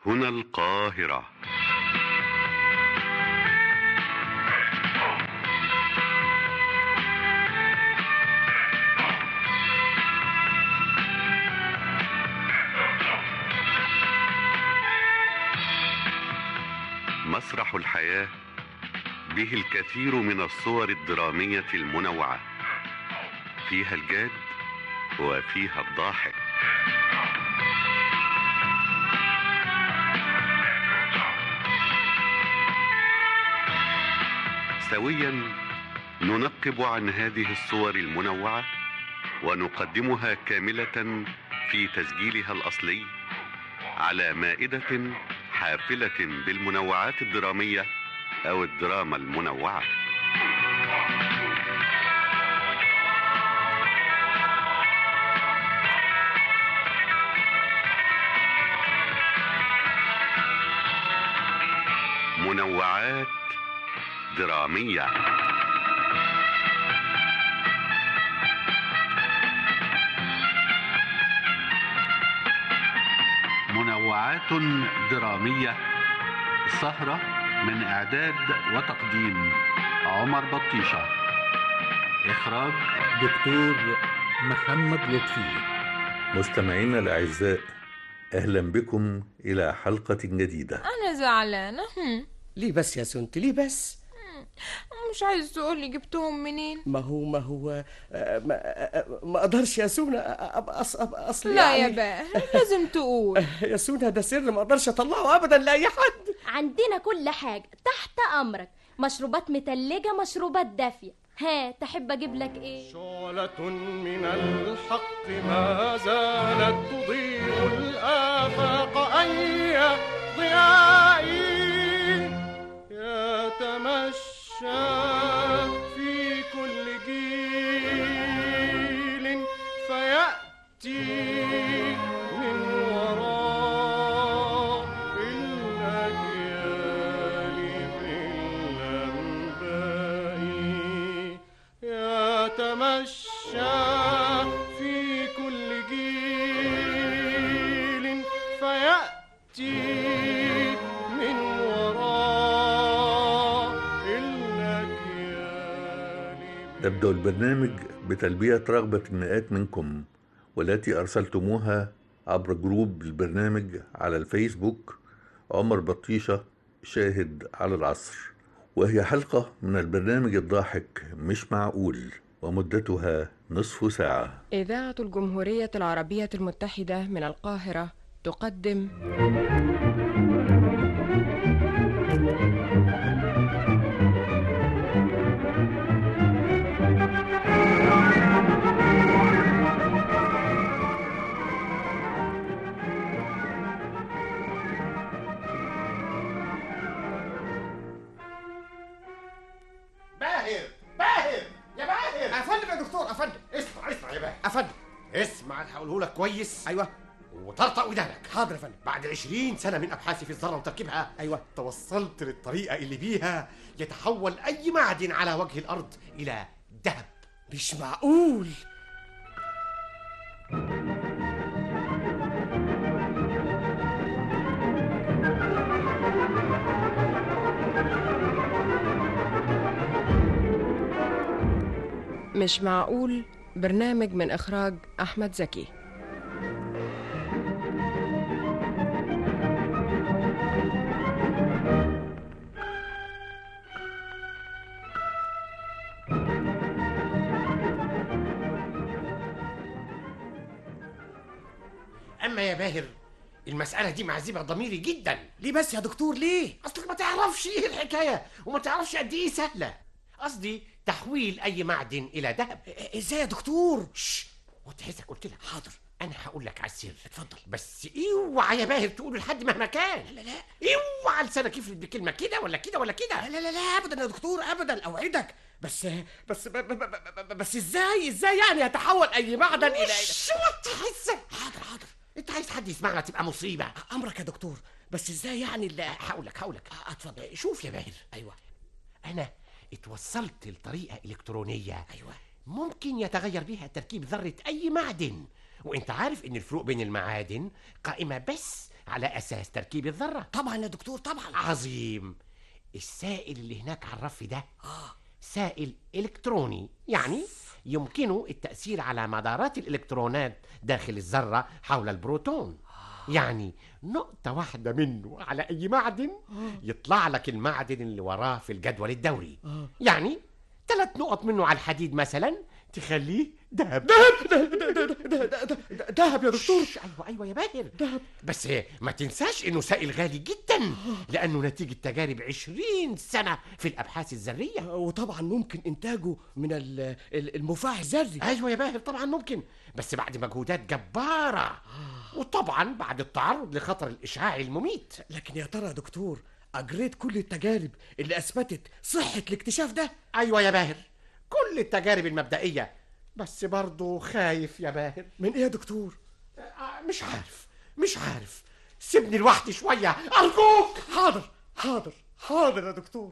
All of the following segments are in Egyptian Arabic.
هنا القاهرة مسرح الحياة به الكثير من الصور الدرامية المنوعة فيها الجاد وفيها الضاحك سويا ننقب عن هذه الصور المنوعة ونقدمها كاملة في تسجيلها الأصلي على مائدة حافلة بالمنوعات الدرامية أو الدراما المنوعة منوعات درامية منوعات درامية سهرة من إعداد وتقديم عمر بطيشة إخراج دكتور محمد لطفي مستمعينا الأعزاء أهلا بكم إلى حلقة جديدة انا زعلانه هم. ليه بس يا سنت ليه بس مش عايز تقولي جبتهم منين ما هو ما هو آه، ما, آه، ما اقدرش يا سونا ابقى أص- أبقى اصل لا يا يعني باهر لازم تقول يا سونا ده سر ما اقدرش اطلعه ابدا لاي حد عندنا كل حاجة تحت أمرك مشروبات متلجة مشروبات دافية ها تحب أجيب لك إيه؟ شعلة من الحق ما زالت تضيء الآفاق أي ضياء يتمشى في كل جيل فيأتي من وراء الأجيال بالأنباء يتمشى في كل جيل فيأتي من وراء الأجيال نبدأ البرنامج بتلبية رغبة المئات منكم والتي أرسلتموها عبر جروب البرنامج على الفيسبوك عمر بطيشة شاهد على العصر وهي حلقة من البرنامج الضاحك مش معقول ومدتها نصف ساعة إذاعة الجمهورية العربية المتحدة من القاهرة تقدم باهر باهر يا باهر افندم يا دكتور افندم اسمع اسمع يا باهر افندم اسمع اللي هقوله لك كويس ايوه وطرطق ودانك حاضر يا فندم بعد 20 سنة من أبحاثي في الذرة وتركيبها ايوه توصلت للطريقة اللي بيها يتحول أي معدن على وجه الأرض إلى ذهب مش معقول مش معقول برنامج من إخراج أحمد زكي أما يا باهر المسألة دي معذبة ضميري جدا ليه بس يا دكتور ليه أصلك ما تعرفش إيه الحكاية وما تعرفش قد إيه سهلة قصدي تحويل أي معدن إلى ذهب إ- ازاي يا دكتور شش وتحسك قلت لك حاضر انا هقول لك على السر اتفضل بس اوعى يا باهر تقوله لحد مهما كان لا لا اوعى لسانك يفلت بكلمه كده ولا كده ولا كده لا لا لا ابدا يا دكتور ابدا اوعدك بس بس ب ب ب ب ب بس ازاي ازاي يعني يتحول اي معدن الى الى شو تحسك حاضر حاضر انت عايز حد يسمعنا تبقى مصيبه امرك يا دكتور بس ازاي يعني ال- هقول لك هقول لك اتفضل شوف يا باهر ايوه انا اتوصلت لطريقه الكترونيه ايوه ممكن يتغير بها تركيب ذره اي معدن وانت عارف ان الفروق بين المعادن قائمه بس على أساس تركيب الذرة طبعا يا دكتور طبعا عظيم السائل اللي هناك على الرف ده سائل إلكتروني يعني يمكنه التأثير على مدارات الإلكترونات داخل الذرة حول البروتون يعني نقطة واحدة منه على أي معدن يطلع لك المعدن اللي وراه في الجدول الدوري يعني ثلاث نقط منه على الحديد مثلا تخليه ذهب دهب يا دكتور ايوه ايوه يا باهر بس ما تنساش انه سائل غالي جدا لانه نتيجه تجارب عشرين سنه في الابحاث الذريه وطبعا ممكن انتاجه من ال- ال- المفاعل الذري ايوه يا باهر طبعا ممكن بس بعد مجهودات جباره وطبعا بعد التعرض لخطر الاشعاع المميت لكن يا ترى يا دكتور اجريت كل التجارب اللي اثبتت صحه الاكتشاف ده ايوه يا باهر كل التجارب المبدئيه بس برضه خايف يا باهر من ايه يا دكتور آه، مش عارف مش عارف سيبني لوحدي شويه ارجوك حاضر حاضر حاضر يا دكتور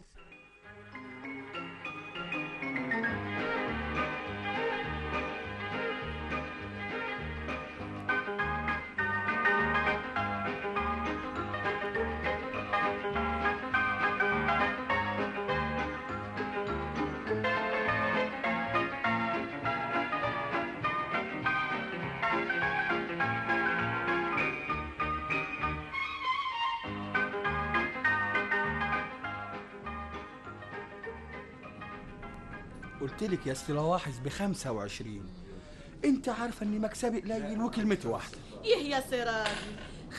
قلت لك يا استي لواحظ ب 25 انت عارفه ان مكسبي قليل وكلمتي واحده ايه يا سراجي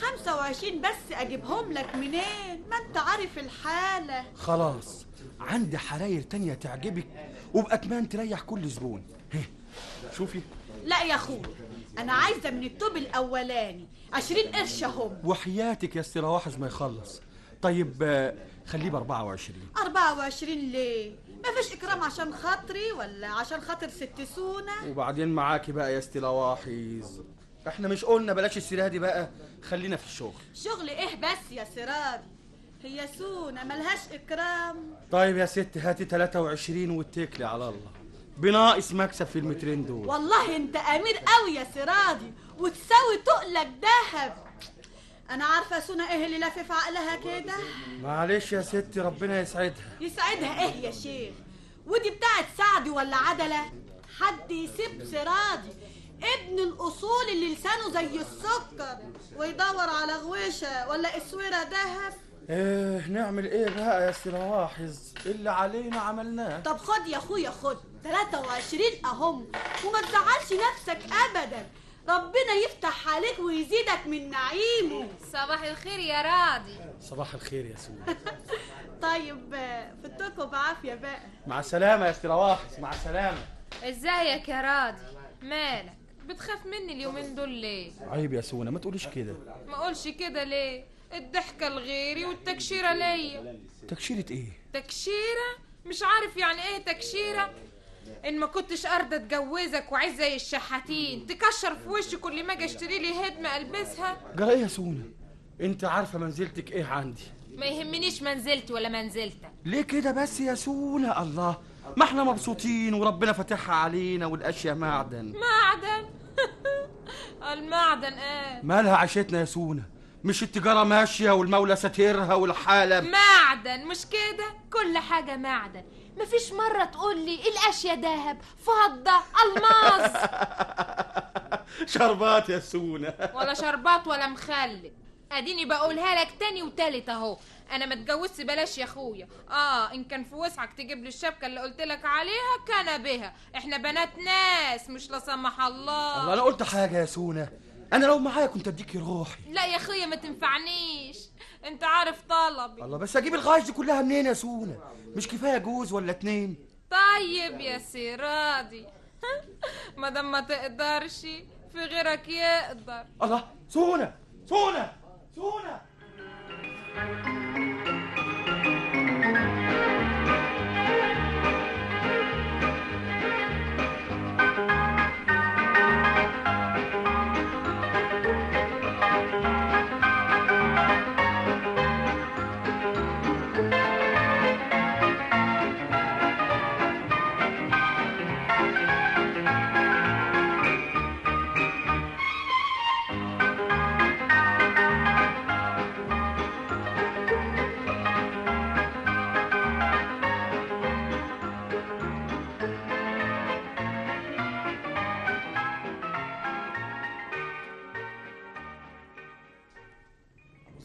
25 بس اجيبهم لك منين ما انت عارف الحالة خلاص عندي حراير تانية تعجبك وبأكمان تريح كل زبون هه، شوفي لا يا اخوي انا عايزة من التوب الاولاني 20 قرش اهم وحياتك يا استي لواحظ ما يخلص طيب آه، خليه ب 24 24 ليه مفيش اكرام عشان خاطري ولا عشان خاطر ست سونة وبعدين معاكي بقى يا استي لواحظ احنا مش قلنا بلاش السيره دي بقى خلينا في الشغل شغل ايه بس يا سراجي هي سونة ملهاش اكرام طيب يا ست هاتي 23 واتكلي على الله بناقص مكسب في المترين دول والله انت امير قوي يا سراجي وتساوي تقلك دهب انا عارفة سونة ايه اللي لافف عقلها كده معلش يا ستي ربنا يسعدها يسعدها ايه يا شيخ ودي بتاعت سعدي ولا عدلة حد يسيب سراجي ابن الاصول اللي لسانه زي السكر ويدور على غويشة ولا اسورة دهب ايه نعمل ايه بقى يا سي رواحظ اللي علينا عملناه طب خد يا اخويا خد 23 اهم وما تزعلش نفسك ابدا ربنا يفتح عليك ويزيدك من نعيمه صباح الخير يا راضي صباح الخير يا سوق طيب آه، فتكوا بعافية بقى مع السلامة يا سي رواحظ مع السلامة ازيك يا راضي مالك بتخاف مني اليومين دول ليه عيب يا سونا ما تقوليش كده ما اقولش كده ليه الضحكة لغيري والتكشيرة ليا تكشيرة ايه تكشيرة مش عارف يعني ايه تكشيرة ان ما كنتش ارضى اتجوزك وعايز زي الشحاتين تكشر في وشي كل ما اجي اشتري لي هدمة البسها جرى ايه يا سونا انت عارفة منزلتك ايه عندي ما يهمنيش منزلتي ولا منزلتك ليه كده بس يا سونا الله ما احنا مبسوطين وربنا فاتحها علينا والاشياء معدن معدن المعدن ايه مالها عيشتنا يا سونا مش التجارة ماشية والمولى ساترها والحالة معدن مش كده كل حاجة معدن مفيش مرة تقول لي الأشياء دهب فضة ألماس شربات يا سونا ولا شربات ولا مخلل اديني بقولها لك تاني وتالت اهو انا ما اتجوزت بلاش يا اخويا اه ان كان في وسعك تجيب لي الشبكه اللي قلت لك عليها كان بها احنا بنات ناس مش لا سمح الله الله انا قلت حاجة يا سونا انا لو معايا كنت اديكي روحي لا يا اخويا ما تنفعنيش انت عارف طلبي الله بس اجيب الغايش دي كلها منين يا سونا مش كفايه جوز ولا اتنين طيب يا سي راضي ما دام ما تقدرش في غيرك يقدر الله سونا سونا سونا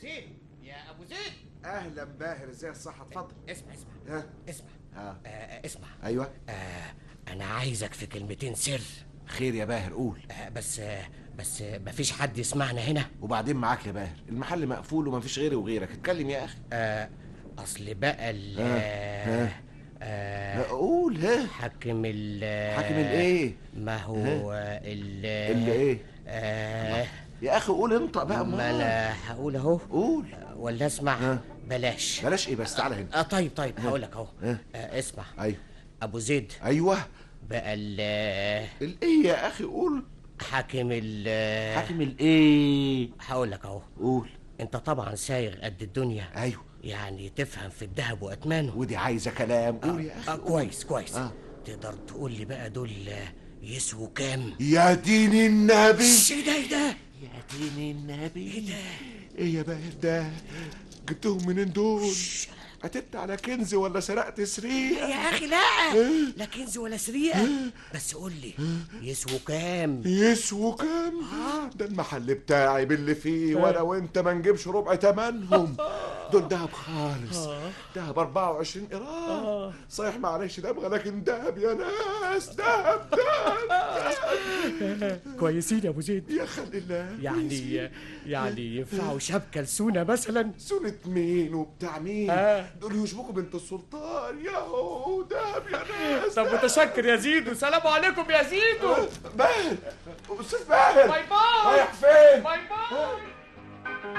زيد يا ابو زيد اهلا باهر ازاي الصحه اتفضل اسمع اسمع ها اسمع ها آه اسمع ايوه آه انا عايزك في كلمتين سر خير يا باهر قول آه بس آه بس آه مفيش حد يسمعنا هنا وبعدين معاك يا باهر المحل مقفول ومفيش غيري وغيرك اتكلم يا اخي آه اصل بقى ال ها، ها. آه قول ها حاكم ال حاكم الايه ما هو ال اللي ايه آه يا اخي قول انت بقى ما انا هقول اهو قول ولا اسمع بلاش بلاش ايه بس تعالى هنا اه طيب طيب هقول لك اهو ها. آه اسمع ايوه ابو زيد ايوه بقى ال الايه يا اخي قول حاكم ال حاكم الايه هقول لك اهو قول انت طبعا سايغ قد الدنيا ايوه يعني تفهم في الذهب واثمانه ودي عايزه كلام قول يا آه اخي قول. كويس كويس آه. تقدر تقول لي بقى دول آه، يسووا كام يا دين النبي ايه ده ايه ده يا دين النبي ايه ده ايه يا باهر ده جبتهم منين دول قتلت على كنز ولا سرقت سريقه يا اخي لا لا كنز ولا سرقه بس قول لي يسووا كام يسووا كام ده المحل بتاعي باللي فيه وانا وانت ما نجيبش ربع تمنهم دول دهب خالص دهب 24 قرار صحيح معلش دبغه لكن دهب يا ناس دهب دهب كويسين يا ابو زيد يا خلي الله يعني يعني ينفعوا شبكه لسونا مثلا سنة مين وبتاع مين آه. دول يشبكوا بنت السلطان ياهو دهب يا ناس طب متشكر يا زيدو سلام عليكم يا زيدو باهر استاذ باهر باي باي رايح فين باي باي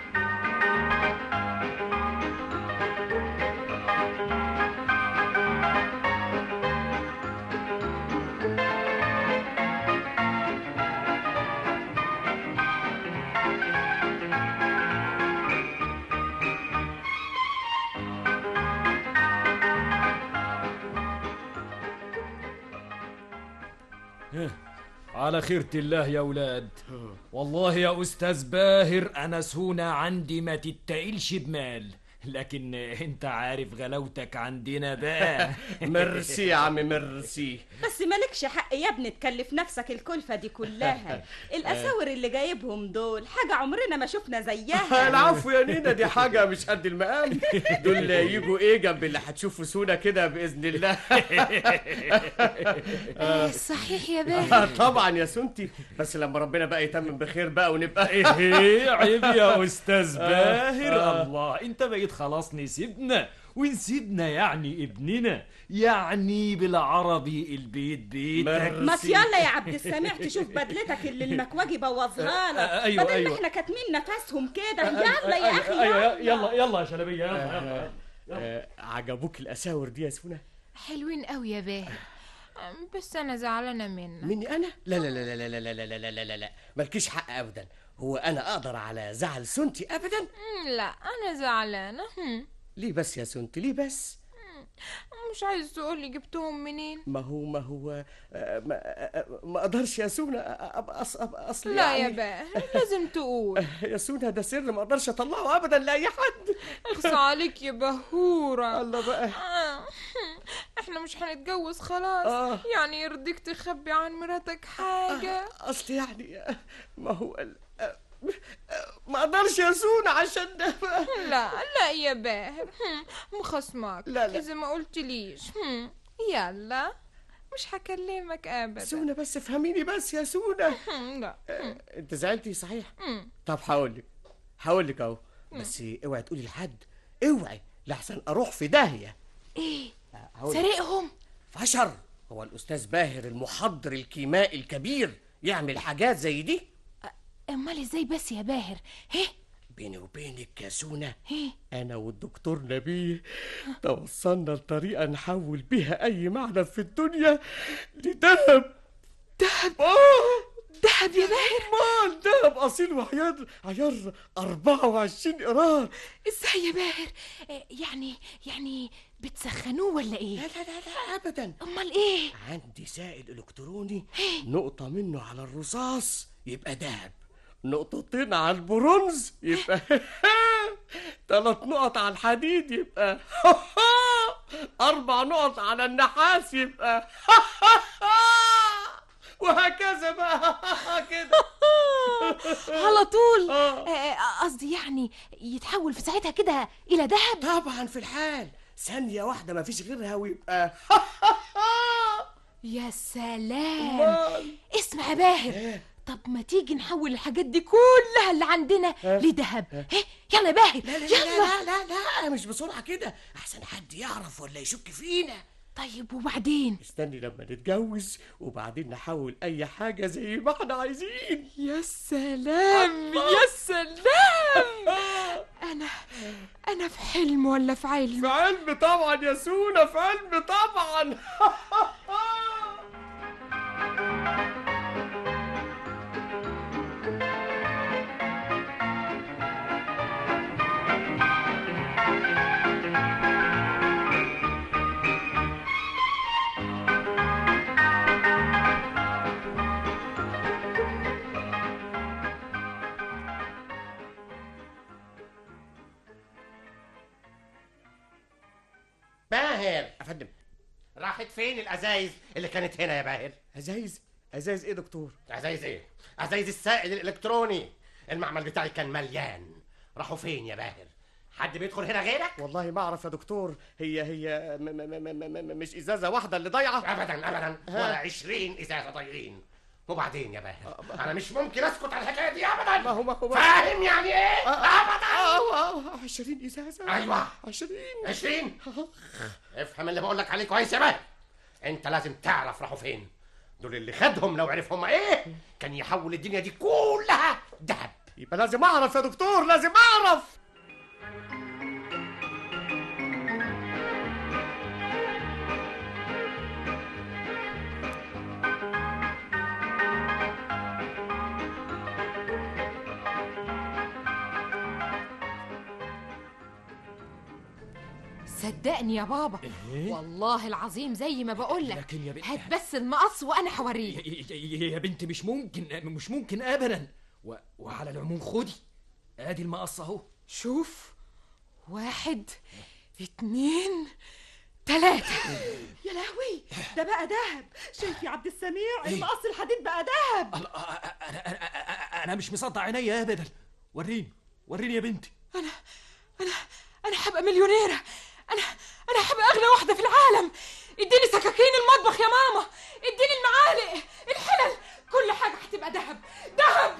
على خيرة الله يا ولاد والله يا أستاذ باهر أنا سهونة عندي ما تتقلش بمال لكن انت عارف غلاوتك عندنا بقى ميرسي يا عم ميرسي بس مالكش حق يا ابني تكلف نفسك الكلفة دي كلها الأساور اللي جايبهم دول حاجة عمرنا ما شفنا زيها العفو يا نينا دي حاجة مش قد المقام دول يجوا ايه جنب اللي هتشوفوا سونا كده بإذن الله آه، صحيح يا باهر آه، طبعا يا سنتي بس لما ربنا بقى يتمم بخير بقى ونبقى ايه عيب يا أستاذ آه، باهر آه. الله انت بقيت خلاص نسيبنا ونسيبنا يعني ابننا يعني بالعربي البيت بيتك ما يلا يا عبد السامع تشوف بدلتك اللي المكواجي بوظها لك آه، أيوة، بدل ما أيوة. احنا كاتمين نفسهم كده يلا يا اخي ايوه يلا يلا يلا يا شلبيه يلا آه، عجبوك الأساور دي يا سونا حلوين قوي يا باهر أم، بس انا زعلانه منك مني انا لا لا لا لا لا لا لا لا لا لا لا لا مالكيش حق ابدا هو انا اقدر على زعل سنتي ابدا مم، لا انا زعلانه هم. ليه بس يا سنتي ليه بس مش عايز تقولي جبتهم منين ما هو ما هو آه، ما, آه، ما اقدرش يا سونا ابقى أص- أبقى اصل لا يا يعني باهر لازم تقول يا سونا ده سر ما اقدرش اطلعه ابدا لاي حد اخص عليك يا بهوره الله بقى آه، احنا مش هنتجوز خلاص آه. يعني يرضيك تخبي عن مراتك حاجه اصل يعني آه، ما هو ال- آه، آه، ما اقدرش يا سونا عشان ده بقى. لا لا يا باهر هم، مخصمك لا، لا. اذا ما قلتليش هم، يلا مش هكلمك ابدا سونا بس فهميني بس يا سونا هم، لا آه، انت زعلتي صحيح هم. طب هقول لك هقول لك اهو بس اوعي تقولي لحد اوعي لحسن اروح في داهيه ايه هقول- سرقهم فشر هو الاستاذ باهر المحضر الكيمائي الكبير يعمل حاجات زي دي امال ازاي بس يا باهر هيه بيني وبينك يا سونا هيه انا والدكتور نبيه توصلنا لطريقه نحول بيها اي معدن في الدنيا لذهب دهب اه دهب يا باهر مال دهب اصيل وعيار عيار 24 قرار ازاي يا باهر آه، يعني يعني بتسخنوه ولا ايه لا لا لا, لا ابدا امال ايه عندي سائل الكتروني نقطة منه على الرصاص يبقى دهب نقطتين على البرونز يبقى ثلاث نقط على الحديد يبقى أربع نقط على النحاس يبقى وهكذا بقى كده على طول آه، قصدي يعني يتحول في ساعتها كده الى ذهب طبعا في الحال ثانية واحدة ما فيش غيرها ويبقى يا سلام أمال؟ اسمع يا باهر طب ما تيجي نحول الحاجات دي كلها اللي عندنا لذهب إيه؟ يلا يا باهر لا لا يلا لا لا لا, لا مش بسرعة كده أحسن حد يعرف ولا يشك فينا طيب وبعدين استني لما نتجوز وبعدين نحول أي حاجة زي ما احنا عايزين يا سلام يا سلام انا انا في حلم ولا في علم في علم طبعا يا سونا في علم طبعا باهر افندم راحت فين الازايز اللي كانت هنا يا باهر ازايز ازايز ايه دكتور ازايز ايه ازايز السائل الالكتروني المعمل بتاعي كان مليان راحوا فين يا باهر حد بيدخل هنا غيرك والله ما اعرف يا دكتور هي هي م م م م م مش ازازه واحده اللي ضايعه ابدا ابدا ها. ولا عشرين ازازه ضايعين وبعدين يا باهر انا مش ممكن اسكت على الحكايه دي ابدا ما هو ما هو فاهم يعني ايه ابدا اه 20 ازازه ايوه 20 20 افهم اللي بقول لك عليه كويس يا باهر انت لازم تعرف راحوا فين دول اللي خدهم لو عرف هم ايه كان يحول الدنيا دي كلها دهب يبقى لازم اعرف يا دكتور لازم اعرف صدقني يا بابا إيه؟ والله العظيم زي ما بقول لك لكن يا بنت هات بس المقص وانا هوريك يا- يا يا بنت مش ممكن مش ممكن ابدا و... وعلى العموم خدي ادي المقص اهو شوف واحد اتنين تلاتة يا لهوي ده بقى دهب شايف يا عبد السميع المقص الحديد بقى دهب الله انا انا انا مش مصدق عينيا ابدا وريني وريني يا بنتي انا انا انا هبقى مليونيرة انا انا هبقى اغنى واحدة في العالم اديني سكاكين المطبخ يا ماما اديني المعالق الحلل كل حاجة هتبقى دهب دهب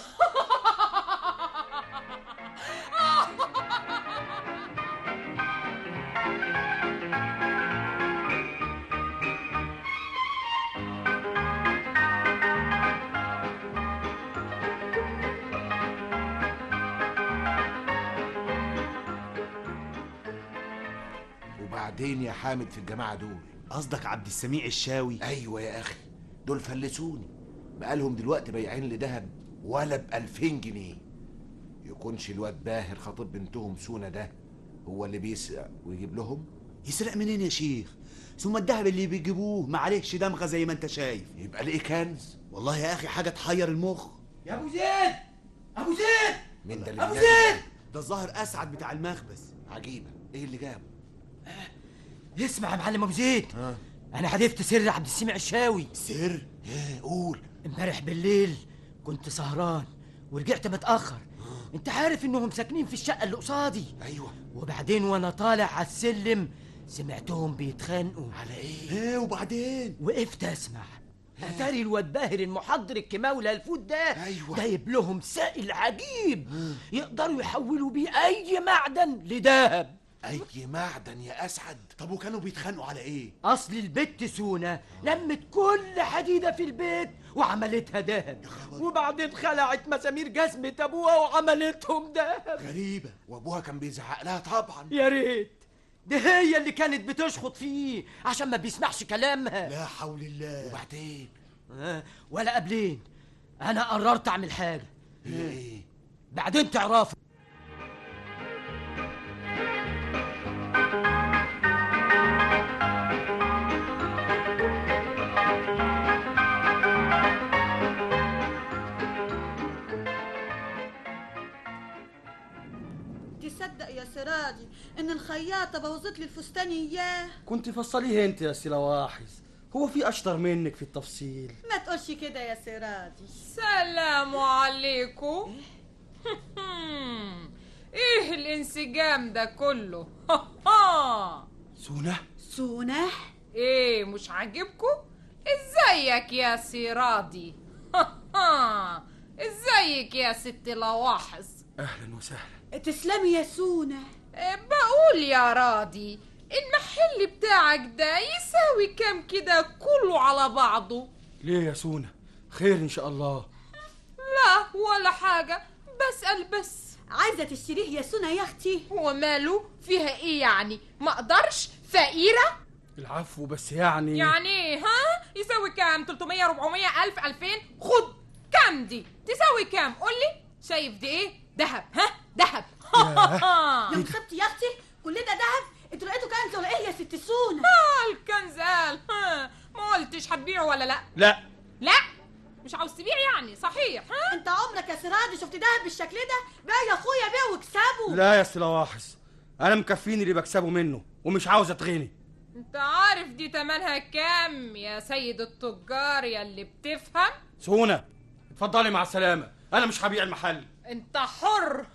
وبعدين يا حامد في الجماعة دول قصدك عبد السميع الشاوي أيوة يا أخي دول فلسوني بقالهم دلوقتي بايعين لي دهب ولا بألفين جنيه يكونش الواد باهر خطيب بنتهم سونا ده هو اللي بيسرق ويجيب لهم يسرق منين يا شيخ ثم الذهب اللي بيجيبوه ما عليهش دمغه زي ما انت شايف يبقى ليه كنز والله يا اخي حاجه تحير المخ يا ابو زيد ابو زيد مين ده اللي ابو بينادي زيد ده الظاهر اسعد بتاع المخبز عجيبة ايه اللي جابه اسمع يا معلم ابو زيد انا حدفت سر عبد السميع الشاوي سر ايه قول امبارح بالليل كنت سهران ورجعت متاخر انت عارف انهم ساكنين في الشقه اللي قصادي ايوه وبعدين وانا طالع على السلم سمعتهم بيتخانقوا على ايه ايه وبعدين وقفت اسمع اتاري الواد باهر المحضر الكيماوي الفوت ده أيوة. جايب لهم سائل عجيب يقدروا يحولوا بيه اي معدن لدهب اي معدن يا اسعد طب وكانوا بيتخانقوا على ايه اصل البت سونا لمت كل حديده في البيت وعملتها دهب وبعدين خلعت مسامير جزمة ابوها وعملتهم دهب غريبة وابوها كان بيزعق لها طبعا يا ريت دي هي اللي كانت بتشخط فيه عشان ما بيسمعش كلامها لا حول الله وبعدين آه، ولا قبلين انا قررت اعمل حاجه ايه بعدين تعرفوا تصدق يا سراجي ان الخياطه بوظت لي الفستان اياه كنت فصليه انت يا سي لواحظ هو في اشطر منك في التفصيل ما تقولش كده يا سراجي سلام عليكم ايه الانسجام ده كله سونة سونة ايه مش عاجبكم ازيك يا سيرادي ازيك يا ست لواحظ اهلا وسهلا تسلمي يا سونة إيه، بقول يا راضي المحل بتاعك ده يساوي كام كده كله على بعضه ليه يا سونة خير ان شاء الله لا ولا حاجة بسأل بس عايزة تشتريه يا سونة يا اختي هو ماله فيها ايه يعني ما اقدرش فقيرة العفو بس يعني يعني ايه ها يساوي كام 300 400 الف 2000 خد كام دي تساوي كام قول لي شايف دي ايه دهب ها دهب يا مصيبتي يا اختي كل ده دهب انتوا لقيتوا كنز ولا ايه يا ست سونة ها الكنز قال ها ما قلتش هتبيعه ولا لا لا لا مش عاوز تبيع يعني صحيح ها انت عمرك يا سراجي شفت دهب بالشكل ده بقى يا اخويا بيع واكسبه لا يا سلاواحظ انا مكفيني اللي بكسبه منه ومش عاوز اتغني انت عارف دي تمنها كام يا سيد التجار يا اللي بتفهم سونة اتفضلي مع السلامة انا مش هبيع المحل انت حر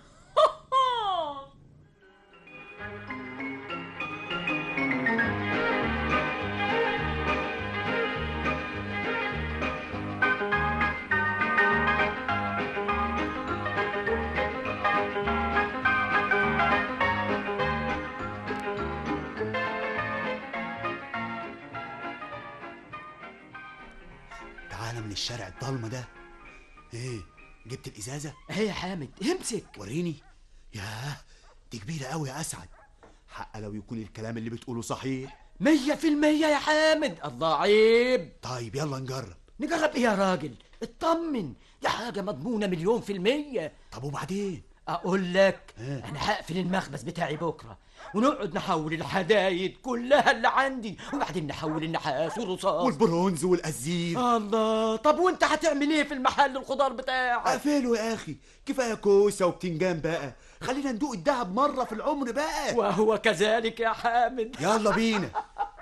تعالى من الشارع الضلمه ده ايه جبت الازازه ايه يا حامد امسك وريني ياه دي كبيره قوي يا اسعد حق لو يكون الكلام اللي بتقوله صحيح مية في المية يا حامد الله عيب طيب يلا نجرب نجرب ايه يا راجل اطمن دي حاجة مضمونة مليون في المية طب وبعدين اقول لك انا هقفل المخبز بتاعي بكرة ونقعد نحول الحدايد كلها اللي عندي وبعدين نحول النحاس والرصاص والبرونز والازير الله طب وانت هتعمل ايه في المحل الخضار بتاعك اقفله يا اخي كفايه كوسه وبتنجان بقى خلينا ندوق الدهب مره في العمر بقى وهو كذلك يا حامد يلا بينا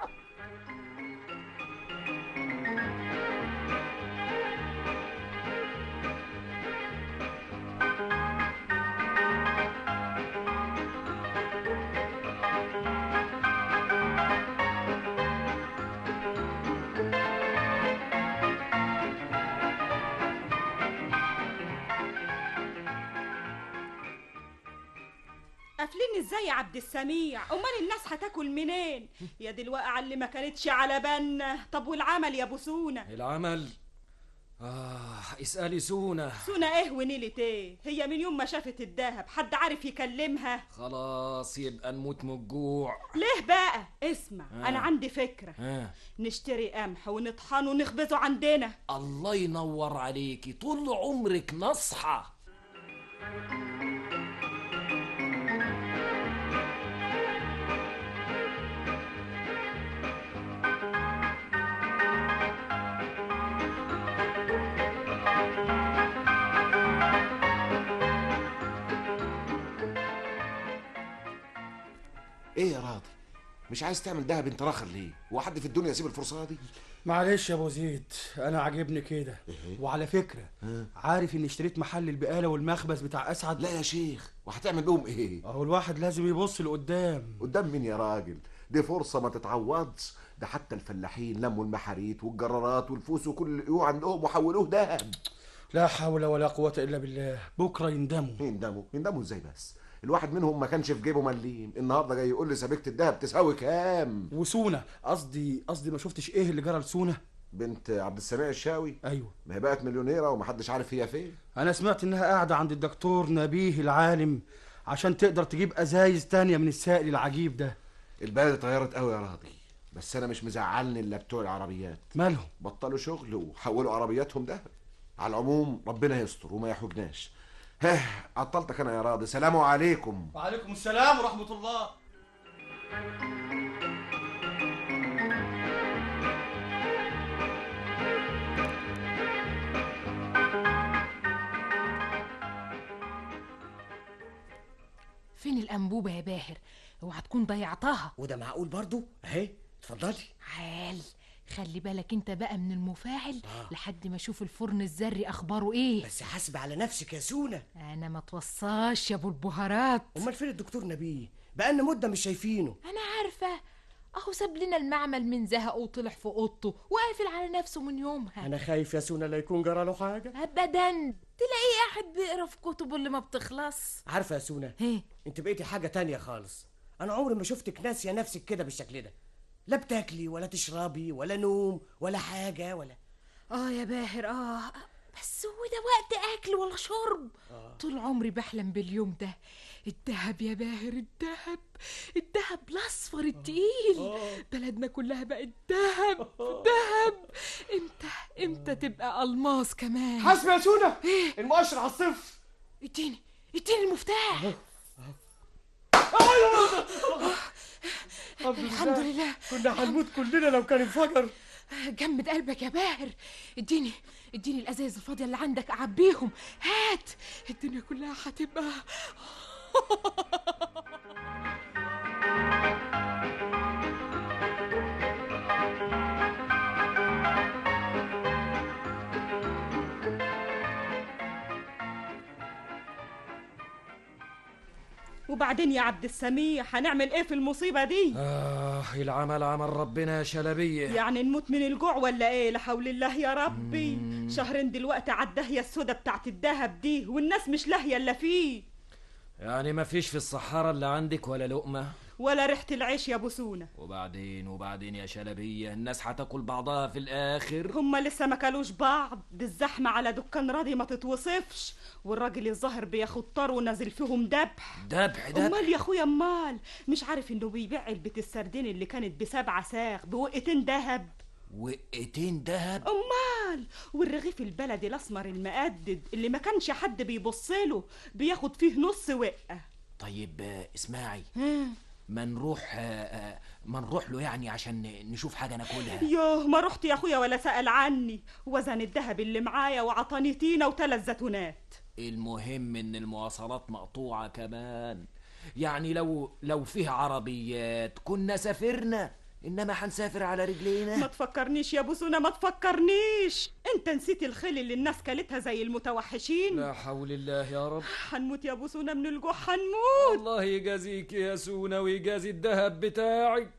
قافلين ازاي يا عبد السميع امال الناس هتاكل منين يا دي الواقعه اللي ما كانتش على بالنا طب والعمل يا ابو سونه العمل آه اسألي سونة سونه ايه ونيلة ايه هي من يوم ما شافت الدهب حد عارف يكلمها خلاص يبقى نموت من الجوع ليه بقى اسمع آه. انا عندي فكره آه. نشتري قمح ونطحنه ونخبزه عندنا الله ينور عليكي طول عمرك نصحة ايه يا راضي مش عايز تعمل دهب انت راخر ليه هو حد في الدنيا يسيب الفرصه دي معلش يا ابو زيد انا عاجبني كده وعلى فكره عارف اني اشتريت محل البقاله والمخبز بتاع اسعد لا يا شيخ وهتعمل بهم ايه اهو الواحد لازم يبص لقدام قدام مين يا راجل دي فرصه ما تتعوضش ده حتى الفلاحين لموا المحاريت والجرارات والفوس وكل اللي لقوه عندهم وحولوه دهب لا حول ولا قوه الا بالله بكره يندموا يندموا يندموا ازاي بس الواحد منهم ما كانش في جيبه مليم النهارده جاي يقول لي سبيكه الدهب تساوي كام وسونه قصدي قصدي ما شفتش ايه اللي جرى لسونه بنت عبد السميع الشاوي ايوه ما هي بقت مليونيره ومحدش عارف هي فين انا سمعت انها قاعده عند الدكتور نبيه العالم عشان تقدر تجيب ازايز تانية من السائل العجيب ده البلد اتغيرت قوي يا راضي بس انا مش مزعلني الا بتوع العربيات مالهم بطلوا شغل وحولوا عربياتهم دهب على العموم ربنا يستر وما يحوجناش ها عطلتك انا يا راضي سلام عليكم وعليكم السلام ورحمه الله فين الانبوبه يا باهر اوعى تكون ضيعتها وده معقول برضو اهي اتفضلي عال خلي بالك انت بقى من المفاعل لحد ما اشوف الفرن الذري اخباره ايه بس حاسب على نفسك يا سونا انا ما توصاش يا ابو البهارات امال فين الدكتور نبيه بقالنا مده مش شايفينه انا عارفه اهو ساب لنا المعمل من زهقه وطلع في اوضته وقافل على نفسه من يومها انا خايف يا سونا لا يكون جرى له حاجه ابدا تلاقيه قاعد بيقرا في كتبه اللي ما بتخلص عارفه يا سونا انت بقيتي حاجه تانية خالص انا عمري ما شفتك ناسيه نفسك كده بالشكل ده لا بتاكلي ولا تشربي ولا نوم ولا حاجه ولا اه يا باهر اه بس هو ده وقت اكل ولا شرب طول عمري بحلم باليوم ده الدهب يا باهر الدهب الدهب الاصفر التقيل بلدنا كلها بقت دهب دهب امتى امتى تبقى الماس كمان حاسبه يا سونا المؤشر على الصفر اديني اديني المفتاح الحمد لله كنا هنموت كلنا لو كان انفجر جمد قلبك يا باهر اديني اديني الازايز الفاضيه اللي عندك اعبيهم هات الدنيا كلها هتبقى وبعدين يا عبد السميع هنعمل ايه في المصيبه دي آه العمل عمل ربنا يا شلبية يعني نموت من الجوع ولا ايه لا حول الله يا ربي شهرين دلوقتي على الدهيه السودا بتاعت الدهب دي والناس مش لاهيه الا فيه يعني ما فيش في الصحارى اللي عندك ولا لقمة ولا ريحه العيش يا بوسونه وبعدين وبعدين يا شلبية الناس هتاكل بعضها في الآخر هما لسه ما كلوش بعض دي الزحمه على دكان راضي ما تتوصفش والراجل الظاهر بياخد طار ونازل فيهم دبح دبح دبح امال يا اخويا امال مش عارف انه بيبيع علبه السردين اللي كانت بسبعة ساغ بوقتين دهب وقتين دهب امال والرغيف البلدي الاسمر المقدد اللي ما كانش حد بيبص له بياخد فيه نص وقه طيب آه، اسمعي ما نروح آه، آه، ما نروح له يعني عشان نشوف حاجة ناكلها يوه ما رحت يا اخويا ولا سأل عني وزن الذهب اللي معايا وعطاني تينة وثلاث زيتونات المهم ان المواصلات مقطوعة كمان يعني لو لو فيه عربيات كنا سافرنا انما هنسافر على رجلينا ما تفكرنيش يا بوسونة ما تفكرنيش انت نسيت الخيل اللي الناس كلتها زي المتوحشين لا حول الله يا رب هنموت يا بوسونة من الجوع هنموت الله يجازيك يا سونا ويجازي الذهب بتاعك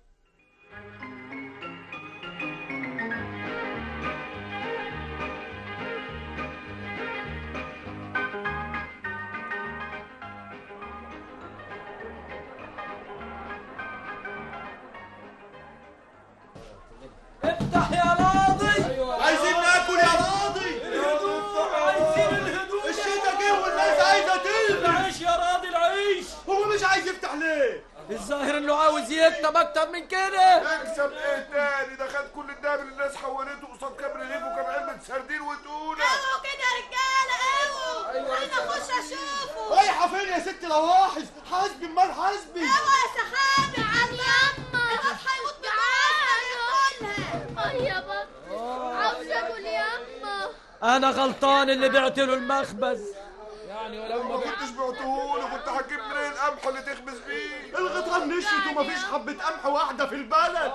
افتح يا راضي عايزين ناكل يا راضي عايزين الهدوء الشتا جه والناس عايزه تلبس العيش يا راضي العيش هو مش عايز يفتح ليه؟ الظاهر انه عاوز يكتب اكتر من كده اكسب ايه تاني ده خد كل الدهب اللي الناس حولته قصاد كام رغيف وكام علبه سردين وتونه اوعوا كده يا رجاله اوعوا انا اخش اشوفه رايحه فين يا ست لواحظ حاسبي امال حاسبي اوعى يا سحابي عن يما الواد هيموت بجوازها اه يا بابا عاوز اكل ياما انا غلطان اللي بعت له المخبز يعني ولو ما كنتش بعتهولي كنت هتجيب منين القمح اللي تخبز بيه الغيطان نشفت ومفيش حبه قمح واحده في البلد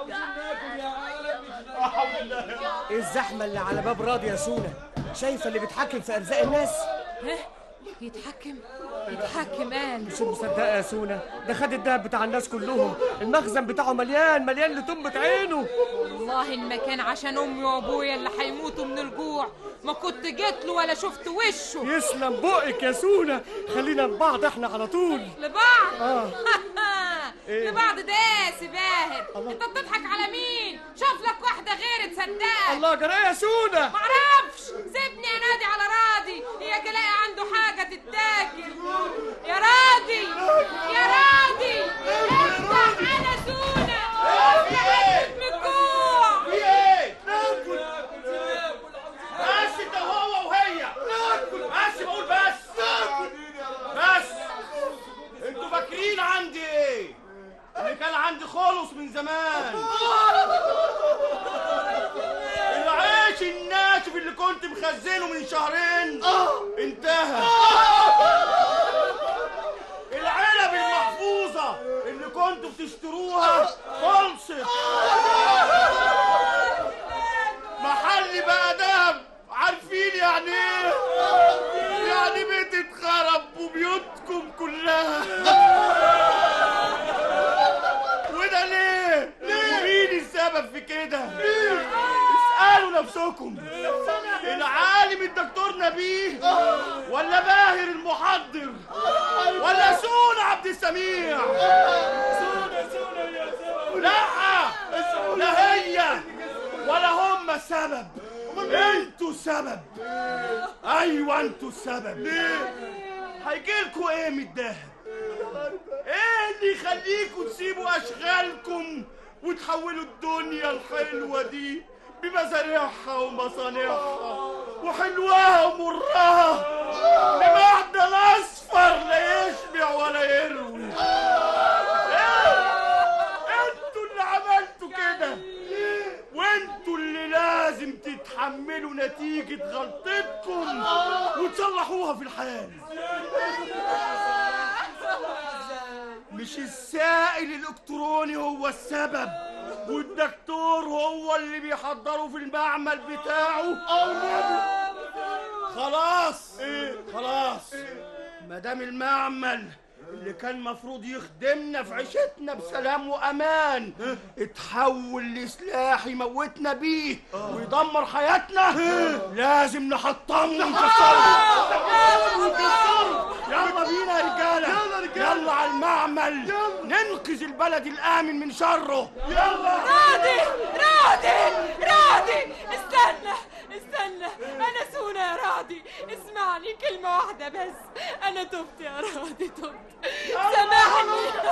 ايه الزحمه اللي على باب راضي يا سونا شايفه اللي بيتحكم في ارزاق الناس يتحكم يتحكم قال مش مصدقه يا سونا ده خد الدهب بتاع الناس كلهم المخزن بتاعه مليان مليان لتمة عينه والله ان ما كان عشان امي وابويا اللي هيموتوا من الجوع ما كنت جيت له ولا شفت وشه يسلم بقك يا سونا خلينا لبعض احنا على طول لبعض اه إيه؟ لبعض ده يا سباهر انت بتضحك على مين شوف لك واحده غير تصدقك الله جرى يا سونا معرفش سيبني انادي على راضي هي الاقي عنده حاجه تتاكل يا راضي يا راضي افتح انا سونا من الجوع في ايه؟ ناكل بس انت هو وهي ناكل بس بقول بس بس انتوا فاكرين عندي ايه؟ اللي كان عندي خلص من زمان العيش الناشف اللي كنت مخزنه من شهرين انتهى العلب المحفوظة اللي كنتوا بتشتروها خلصت نفسكم العالم الدكتور نبيه ولا باهر المحضر ولا سون عبد السميع سونا سونا يا سونا لا لا هي ولا هم السبب انتوا السبب ايوه انتوا السبب ليه هيجيلكوا ايه من الدهب ايه اللي يخليكوا تسيبوا اشغالكم وتحولوا الدنيا الحلوه دي بمزارعها ومصانعها وحلوها ومرها لمعدن اصفر لا يشبع ولا يروي إيه؟ انتوا اللي عملتوا كده وانتوا اللي لازم تتحملوا نتيجة غلطتكم وتصلحوها في الحال مش السائل الالكتروني هو السبب والدكتور هو اللي بيحضره في المعمل بتاعه خلاص خلاص ما دام المعمل اللي كان مفروض يخدمنا في عيشتنا بسلام وامان اتحول لسلاح يموتنا بيه ويدمر حياتنا لازم نحطمه ونكسره يلا بينا يا رجاله يلا على المعمل ننقذ البلد الامن من شره يلا راضي راضي راضي استنى استنى انا سونا يا راضي اسمعني كلمة واحدة بس انا تبت يا راضي تبت سامحني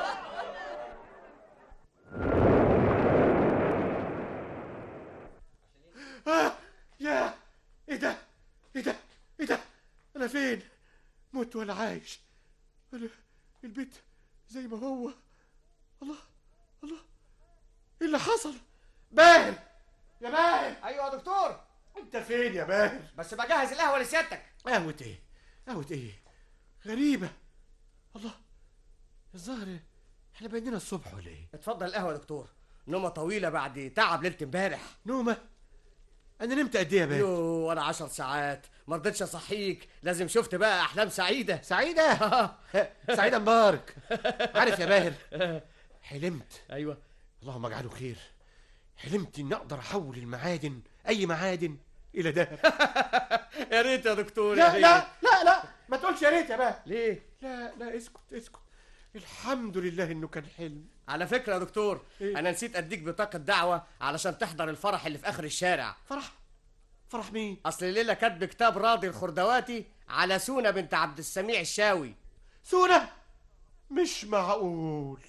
آه يا ايه ده ايه ده ايه ده انا فين مت ولا عايش انا البيت زي ما هو الله الله ايه اللي حصل باهر يا باهر ايوه يا دكتور انت فين يا باهر بس بجهز القهوه لسيادتك قهوة ايه قهوة ايه غريبة الله الظاهر احنا بيننا الصبح ولا ايه اتفضل القهوه يا دكتور نومه طويله بعد تعب ليله امبارح نومه انا نمت قد ايه يا باهر يو انا عشر ساعات ما رضيتش اصحيك لازم شفت بقى احلام سعيده سعيده سعيده مبارك عارف يا باهر حلمت ايوه اللهم اجعله خير حلمت اني اقدر احول المعادن اي معادن الى ذهب يا ريت يا دكتور لا يا ريت. لا لا لا ما تقولش يا ريت يا باهر ليه لا لا اسكت اسكت الحمد لله انه كان حلم على فكره يا دكتور إيه؟ انا نسيت اديك بطاقه دعوه علشان تحضر الفرح اللي في اخر الشارع فرح فرح مين اصل الليله كاتب كتاب راضي الخردواتي على سونا بنت عبد السميع الشاوي سونا مش معقول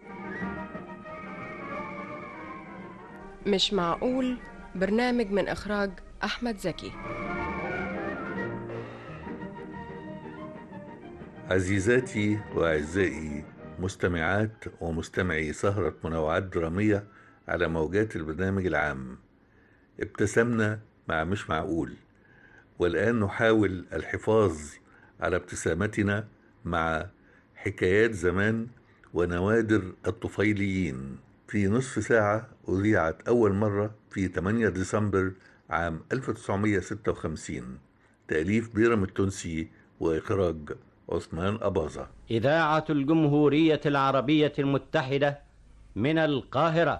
مش معقول برنامج من إخراج أحمد زكي عزيزاتي وأعزائي مستمعات ومستمعي سهرة منوعات درامية على موجات البرنامج العام ابتسمنا مع مش معقول والآن نحاول الحفاظ على ابتسامتنا مع حكايات زمان ونوادر الطفيليين في نصف ساعة أذيعت أول مرة في 8 ديسمبر عام 1956 تأليف بيرم التونسي وإخراج عثمان أباظة إذاعة الجمهورية العربية المتحدة من القاهرة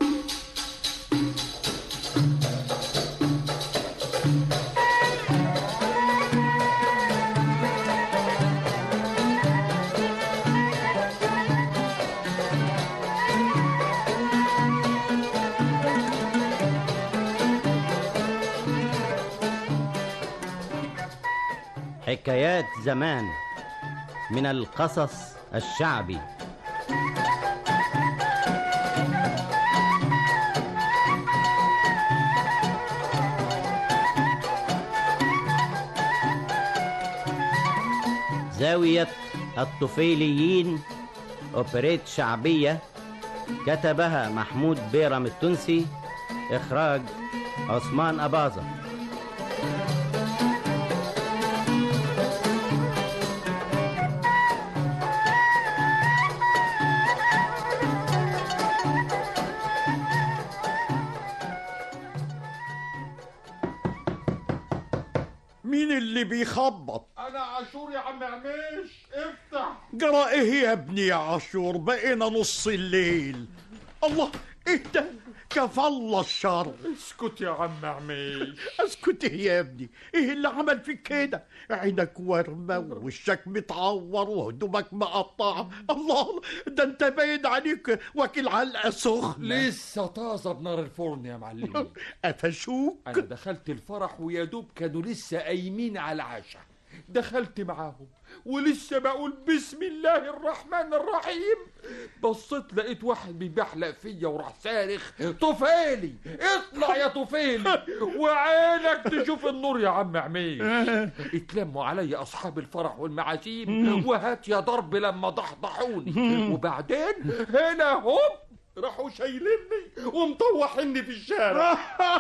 حكايات زمان من القصص الشعبي زاوية الطفيليين أوبريت شعبية كتبها محمود بيرم التونسي إخراج عثمان أباظة مين اللي بيخبط انا عاشور يا عم عميش افتح جرى ايه يا ابني يا عاشور بقينا نص الليل الله ايه ده كفى الله الشر اسكت يا عم عميش اسكت إيه يا ابني ايه اللي عمل فيك كده عينك ورمه ووشك متعور وهدومك مقطعه الله ده انت باين عليك واكل علقه سخنه لسه طازه بنار الفرن يا معلمي قفشوك انا دخلت الفرح ويا دوب كانوا لسه قايمين على العشاء دخلت معاهم ولسه بقول بسم الله الرحمن الرحيم بصيت لقيت واحد بيبحلق فيا وراح صارخ طفيلي اطلع يا طفيلي وعينك تشوف النور يا عم عمير اتلموا عليا اصحاب الفرح والمعازيم وهات يا ضرب لما ضحضحوني وبعدين هنا هوب راحوا شايليني ومطوحيني في الشارع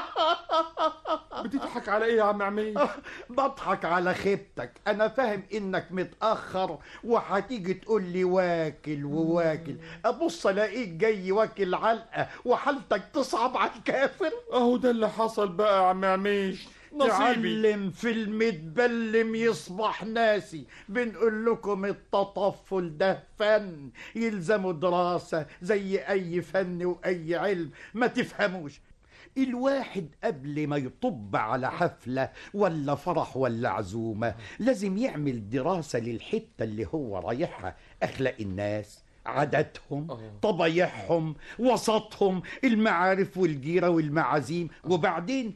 بتضحك على ايه يا عم عمير بضحك على خيبتك انا فاهم انك متاخر وهتيجي تقول لي واكل وواكل ابص الاقيك جاي واكل علقه وحالتك تصعب على الكافر اهو ده اللي حصل بقى يا عم عميش نصيبي تعلم في المتبلم يصبح ناسي بنقول لكم التطفل ده فن يلزمه دراسة زي أي فن وأي علم ما تفهموش الواحد قبل ما يطب على حفلة ولا فرح ولا عزومة لازم يعمل دراسة للحتة اللي هو رايحها أخلاق الناس عاداتهم طبايعهم وسطهم المعارف والجيرة والمعازيم وبعدين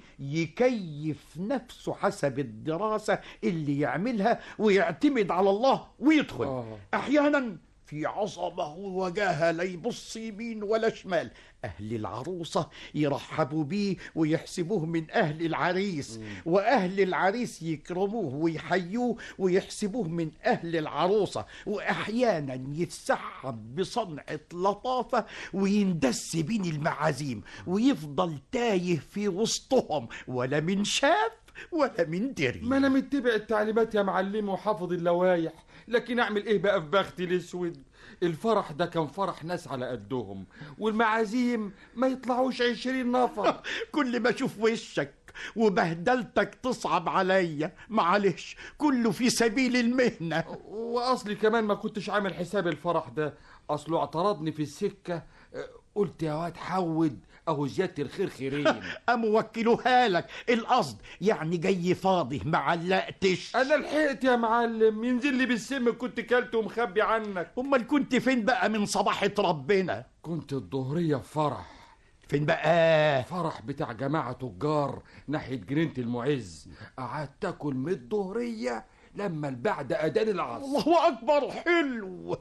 يكيف نفسه حسب الدراسة اللي يعملها ويعتمد على الله ويدخل أحيانا في عظمة ووجاهة لا يبص يمين ولا شمال أهل العروسة يرحبوا بيه ويحسبوه من أهل العريس وأهل العريس يكرموه ويحيوه ويحسبوه من أهل العروسة وأحيانا يتسحب بصنعة لطافة ويندس بين المعازيم ويفضل تايه في وسطهم ولا من شاف ولا من دري ما انا متبع التعليمات يا معلم وحافظ اللوايح لكن اعمل ايه بقى في بختي الاسود الفرح ده كان فرح ناس على قدهم والمعازيم ما يطلعوش عشرين نفر كل ما اشوف وشك وبهدلتك تصعب عليا معلش كله في سبيل المهنة واصلي كمان ما كنتش عامل حساب الفرح ده اصله اعترضني في السكة أه، قلت يا واد حود اهو زيادة الخير خيرين أم وكلوها لك القصد يعني جاي فاضي ما علقتش انا لحقت يا معلم ينزل لي بالسم كنت كلت ومخبي عنك امال كنت فين بقى من صباحة ربنا كنت الظهرية في فرح فين بقى فرح بتاع جماعة تجار ناحية جنينة المعز قعدت اكل من الظهرية لما البعد اذان العصر الله اكبر حلو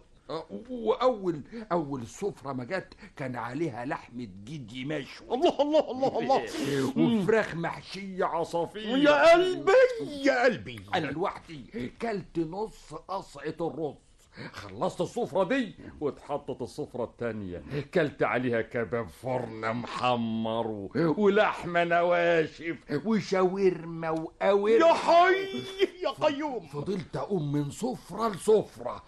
واول اول سفره ما جت كان عليها لحمه جدي مشوي الله الله الله الله وفراخ محشيه عصافير يا قلبي يا قلبي انا لوحدي كلت نص قصعه الرز خلصت السفرة دي واتحطت السفرة التانية كلت عليها كباب فرن محمر و... ولحمة نواشف وشاورما وقوارب يا حي يا قيوم فضلت أقوم من سفرة لسفرة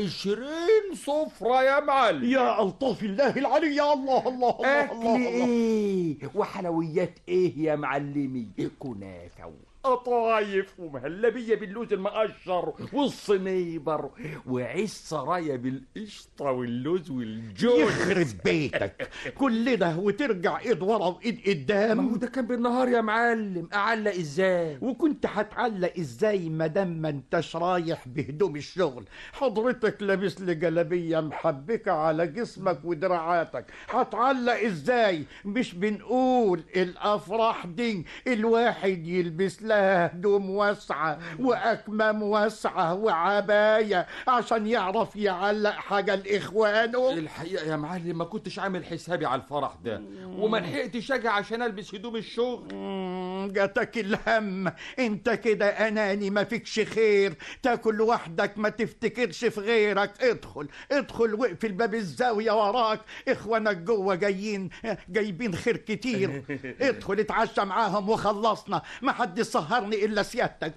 عشرين سفرة يا معلم يا ألطاف الله العلي يا الله الله الله أكل الله, الله. إيه وحلويات إيه يا معلمي كنافة قطايف ومهلبية باللوز المقشر والصنيبر وعيش سرايا بالقشطة واللوز والجوز يخرب بيتك كل ده وترجع ايد ورا وايد قدام ما هو ده كان بالنهار يا معلم اعلق ازاي وكنت هتعلق ازاي ما دام ما انتش رايح بهدوم الشغل حضرتك لابس لي جلابيه محبكه على جسمك ودراعاتك هتعلق ازاي مش بنقول الافراح دي الواحد يلبس لها هدوم واسعه واكمام واسعه وعبايه عشان يعرف يعلق حاجه لاخوانه الحقيقة يا معلم ما كنتش عامل حسابي على الفرح ده وما لحقتش اجي عشان البس هدوم الشغل مم، جاتك الهم انت كده اناني ما فيكش خير تاكل لوحدك ما تفتكرش في غيرك ادخل ادخل واقفل باب الزاوية وراك اخوانك جوه جايين جايبين خير كتير ادخل اتعشى معاهم وخلصنا ما حد سهرني الا سيادتك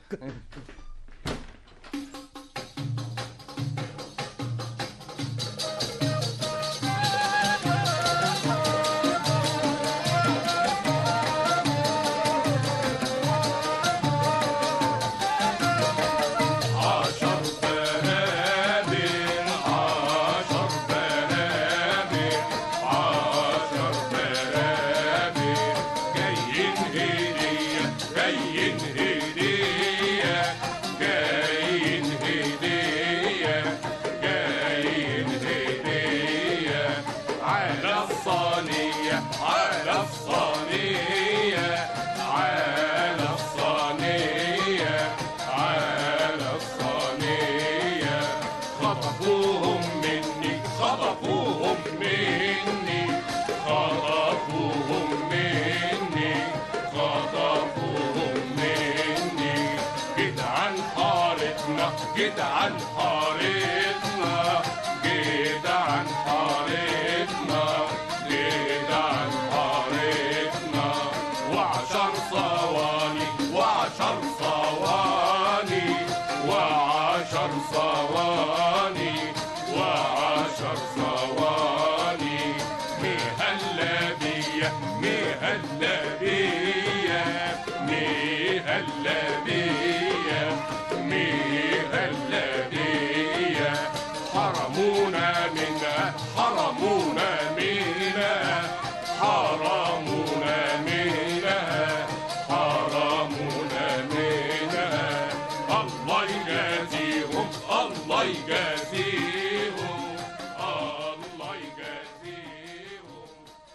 عشر بنادم عشر بنادم عشر بنادم جدعان حارتنا جدعان حارتنا جدعان حارتنا وعشر صواني وعشر صواني وعشر صواني وعشر صواني مهلا بيا مهلا بيا مهلا بيا مهلا بيا حرمونا منها حرمونا منها حرمونا منها حرمونا منها الله يجازيهم الله يجازيهم الله يجازيهم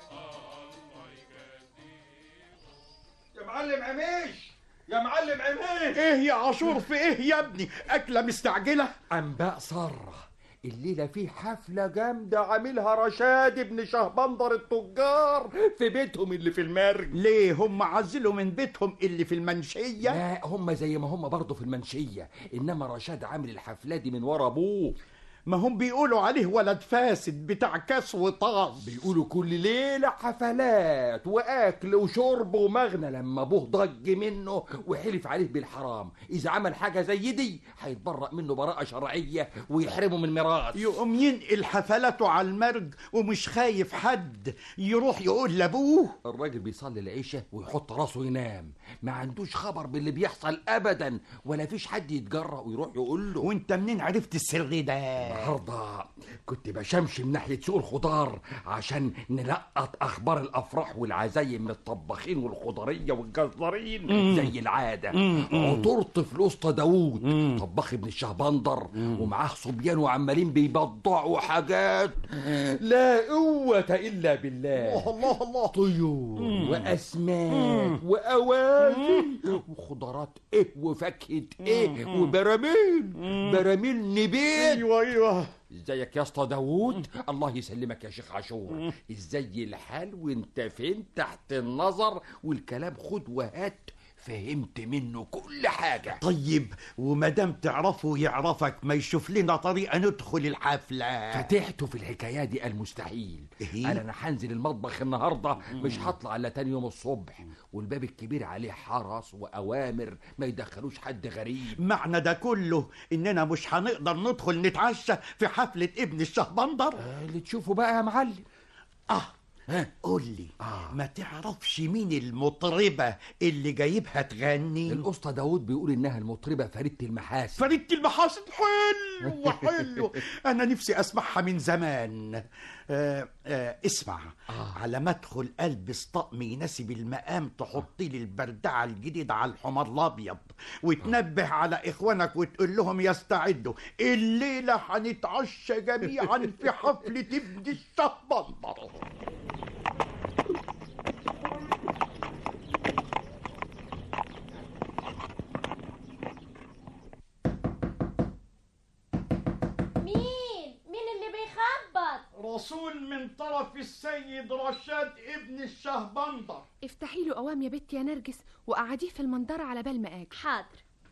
يا معلم عميش يا معلم عميش ايه يا عاشور في ايه يا ابني اكله مستعجله انباء ساره الليله في حفله جامده عاملها رشاد ابن شهبندر التجار في بيتهم اللي في المرج ليه هم عزلوا من بيتهم اللي في المنشيه لا هم زي ما هم برضه في المنشيه انما رشاد عامل الحفله دي من ورا ابوه ما هم بيقولوا عليه ولد فاسد بتاع كاس وطاز بيقولوا كل ليلة حفلات وأكل وشرب ومغنى لما أبوه ضج منه وحلف عليه بالحرام إذا عمل حاجة زي دي هيتبرأ منه براءة شرعية ويحرمه من ميراث يقوم ينقل حفلاته على المرج ومش خايف حد يروح يقول لابوه الراجل بيصلي العشاء ويحط راسه ينام ما عندوش خبر باللي بيحصل أبدا ولا فيش حد يتجرأ ويروح يقول له وانت منين عرفت السر ده النهارده كنت بشمشم ناحيه سوق الخضار عشان نلقط اخبار الافراح والعزايم من الطباخين والخضريه والجزارين مم. زي العاده مم. عطرت في الاسطى داوود طباخ ابن الشهبندر ومعاه صبيان وعمالين بيبضعوا حاجات لا قوه الا بالله الله الله طيور مم. واسماك واواني وخضرات ايه وفاكهه ايه وبراميل براميل نبيت ايوه ايوه ازيك يا اسطى داوود الله يسلمك يا شيخ عاشور ازاي الحال وانت فين تحت النظر والكلام خد وهات فهمت منه كل حاجه طيب وما دام تعرفه يعرفك ما يشوف لنا طريقه ندخل الحفله فتحته في الحكايه دي المستحيل إيه؟ انا انا هنزل المطبخ النهارده مش هطلع الا تاني يوم الصبح والباب الكبير عليه حرس واوامر ما يدخلوش حد غريب معنى ده كله اننا مش هنقدر ندخل نتعشى في حفله ابن الشهبندر اللي تشوفه بقى يا معلم اه قول لي آه. ما تعرفش مين المطربة اللي جايبها تغني الاسطى داوود بيقول انها المطربه فريده المحاسن فريدة المحاسن حلو حلو انا نفسي اسمعها من زمان آه آه اسمع آه. على ما ادخل البس طقم يناسب المقام تحط لي البردعه الجديده على الحمار الابيض وتنبه آه. على اخوانك وتقول لهم يستعدوا الليله هنتعشى جميعا في حفله ابن الشهبندر مين مين اللي بيخبط رسول من طرف السيد رشاد ابن الشهبندر افتحي له قوام يا بنت يا نرجس وقعديه في المنظرة على بال ما اجي حاضر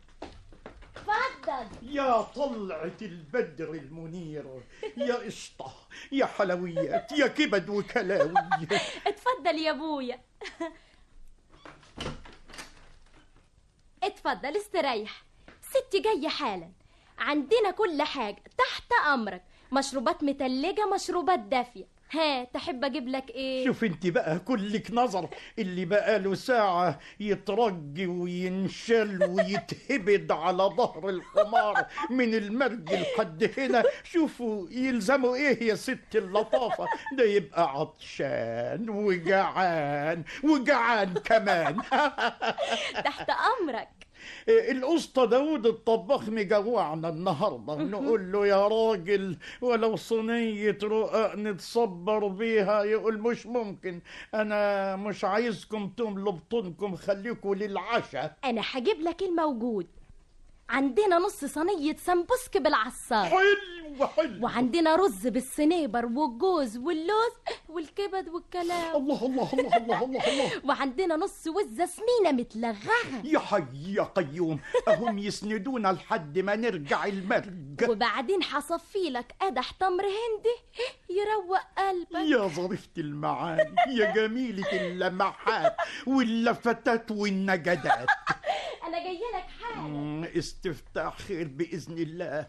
اتفضل يا طلعة البدر المنير يا قشطة يا حلويات يا كبد وكلاوي اتفضل يا ابويا اتفضل استريح ستي جاية حالا عندنا كل حاجة تحت أمرك مشروبات متلجة مشروبات دافية ها تحب أجيب لك إيه؟ شوف انت بقى كلك نظر اللي بقى له ساعة يترج وينشل ويتهبد على ظهر الحمار من المرج لحد هنا شوفوا يلزموا ايه يا ست اللطافة ده يبقى عطشان وجعان وجعان كمان تحت أمرك الاسطى داود الطباخ مجوعنا النهارده نقول له يا راجل ولو صينيه رقاق نتصبر بيها يقول مش ممكن انا مش عايزكم تملوا بطونكم خليكم للعشاء أنا هجيب لك الموجود عندنا نص صينية سمبوسك بالعصار حلو حلو وعندنا رز بالسنيبر والجوز واللوز والكبد والكلام الله الله الله الله الله الله وعندنا نص وزة سمينة متلغغة يا حي يا قيوم هم يسندونا لحد ما نرجع المرج وبعدين حصفي لك قدح تمر هندي يروق قلبك يا ظريفة المعاني يا جميلة اللمحات واللفتات والنجدات انا جايه لك حاجه مم، استفتاح خير بإذن الله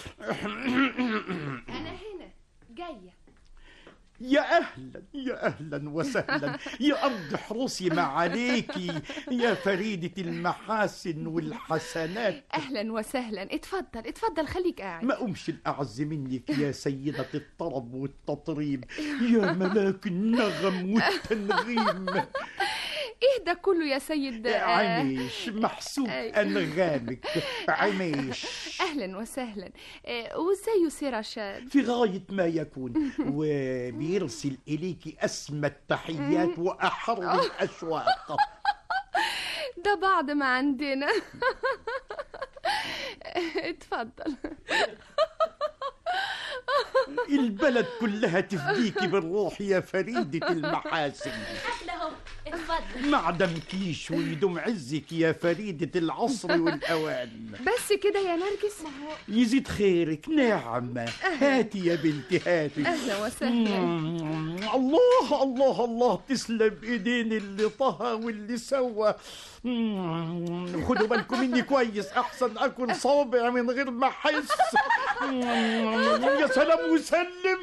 انا هنا جايه يا أهلا يا أهلا وسهلا يا أرض حروسي ما عليكي يا فريدة المحاسن والحسنات اهلا وسهلا اتفضل اتفضل خليك قاعد ما أمش الأعز منك يا سيدة الطرب والتطريب يا ملاك النغم والتنغيم ايه ده كله يا سيد آه، عميش محسوب أي. أنغامك عميش اهلا وسهلا آه، وازاي سي رشاد في غاية ما يكون وبيرسل إليك أسمى التحيات وأحر الأشواق ده بعض ما عندنا اتفضل البلد كلها تفديكي بالروح يا فريدة المحاسن اهلا اهو اتفضل معدم كيش ويدوم عزك يا فريدة العصر والأوان بس كده يا نرجس يزيد خيرك نعمة هاتي يا بنتي هاتي اهلا وسهلا مم، الله الله الله تسلم ايدين اللي طهى واللي سوى مم، خدوا بالكم مني كويس احسن اكل صابع من غير ما احس مم، يا سلام وسلم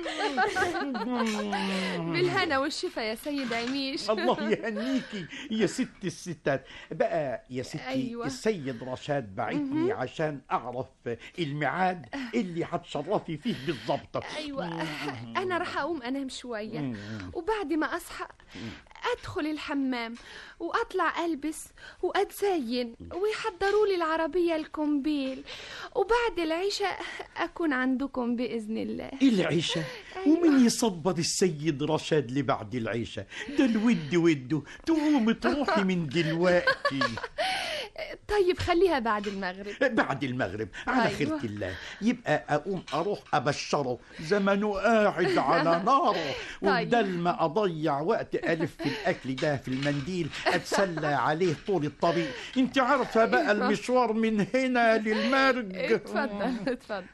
بالهنا والشفا يا سيد عميش الله يهنيكي يا ست الستات بقى يا ستي أيوة. السيد رشاد بعتني مهم. عشان اعرف الميعاد اللي هتشرفي فيه بالظبط ايوه انا راح اقوم انام شويه مم. وبعد ما اصحى ادخل الحمام واطلع البس واتزين ويحضروا لي العربيه الكومبيل وبعد العشاء اكون عندكم باذن الله العشاء ومن يصبر السيد رشاد لبعد العشاء ده الود وده تقوم تروحي من دلوقتي طيب خليها بعد المغرب بعد المغرب على أيوة. خيرة الله يبقى أقوم أروح أبشره زمنه قاعد على ناره طيب. وبدل ما أضيع وقت ألف في الأكل ده في المنديل أتسلى عليه طول الطريق أنت عارفة بقى المشوار من هنا للمرج اتفضل اتفضل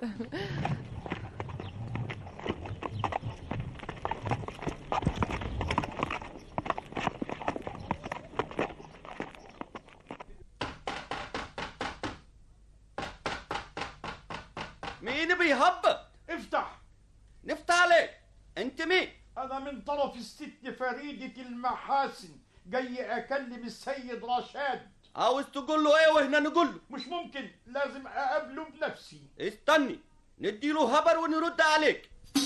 مين بيهبط افتح نفتح عليك انت مين أنا من طرف الست فريدة المحاسن جاي أكلم السيد رشاد عاوز تقول له ايه وهنا نقول له مش ممكن لازم أقابله بنفسي استني نديله هبر ونرد عليك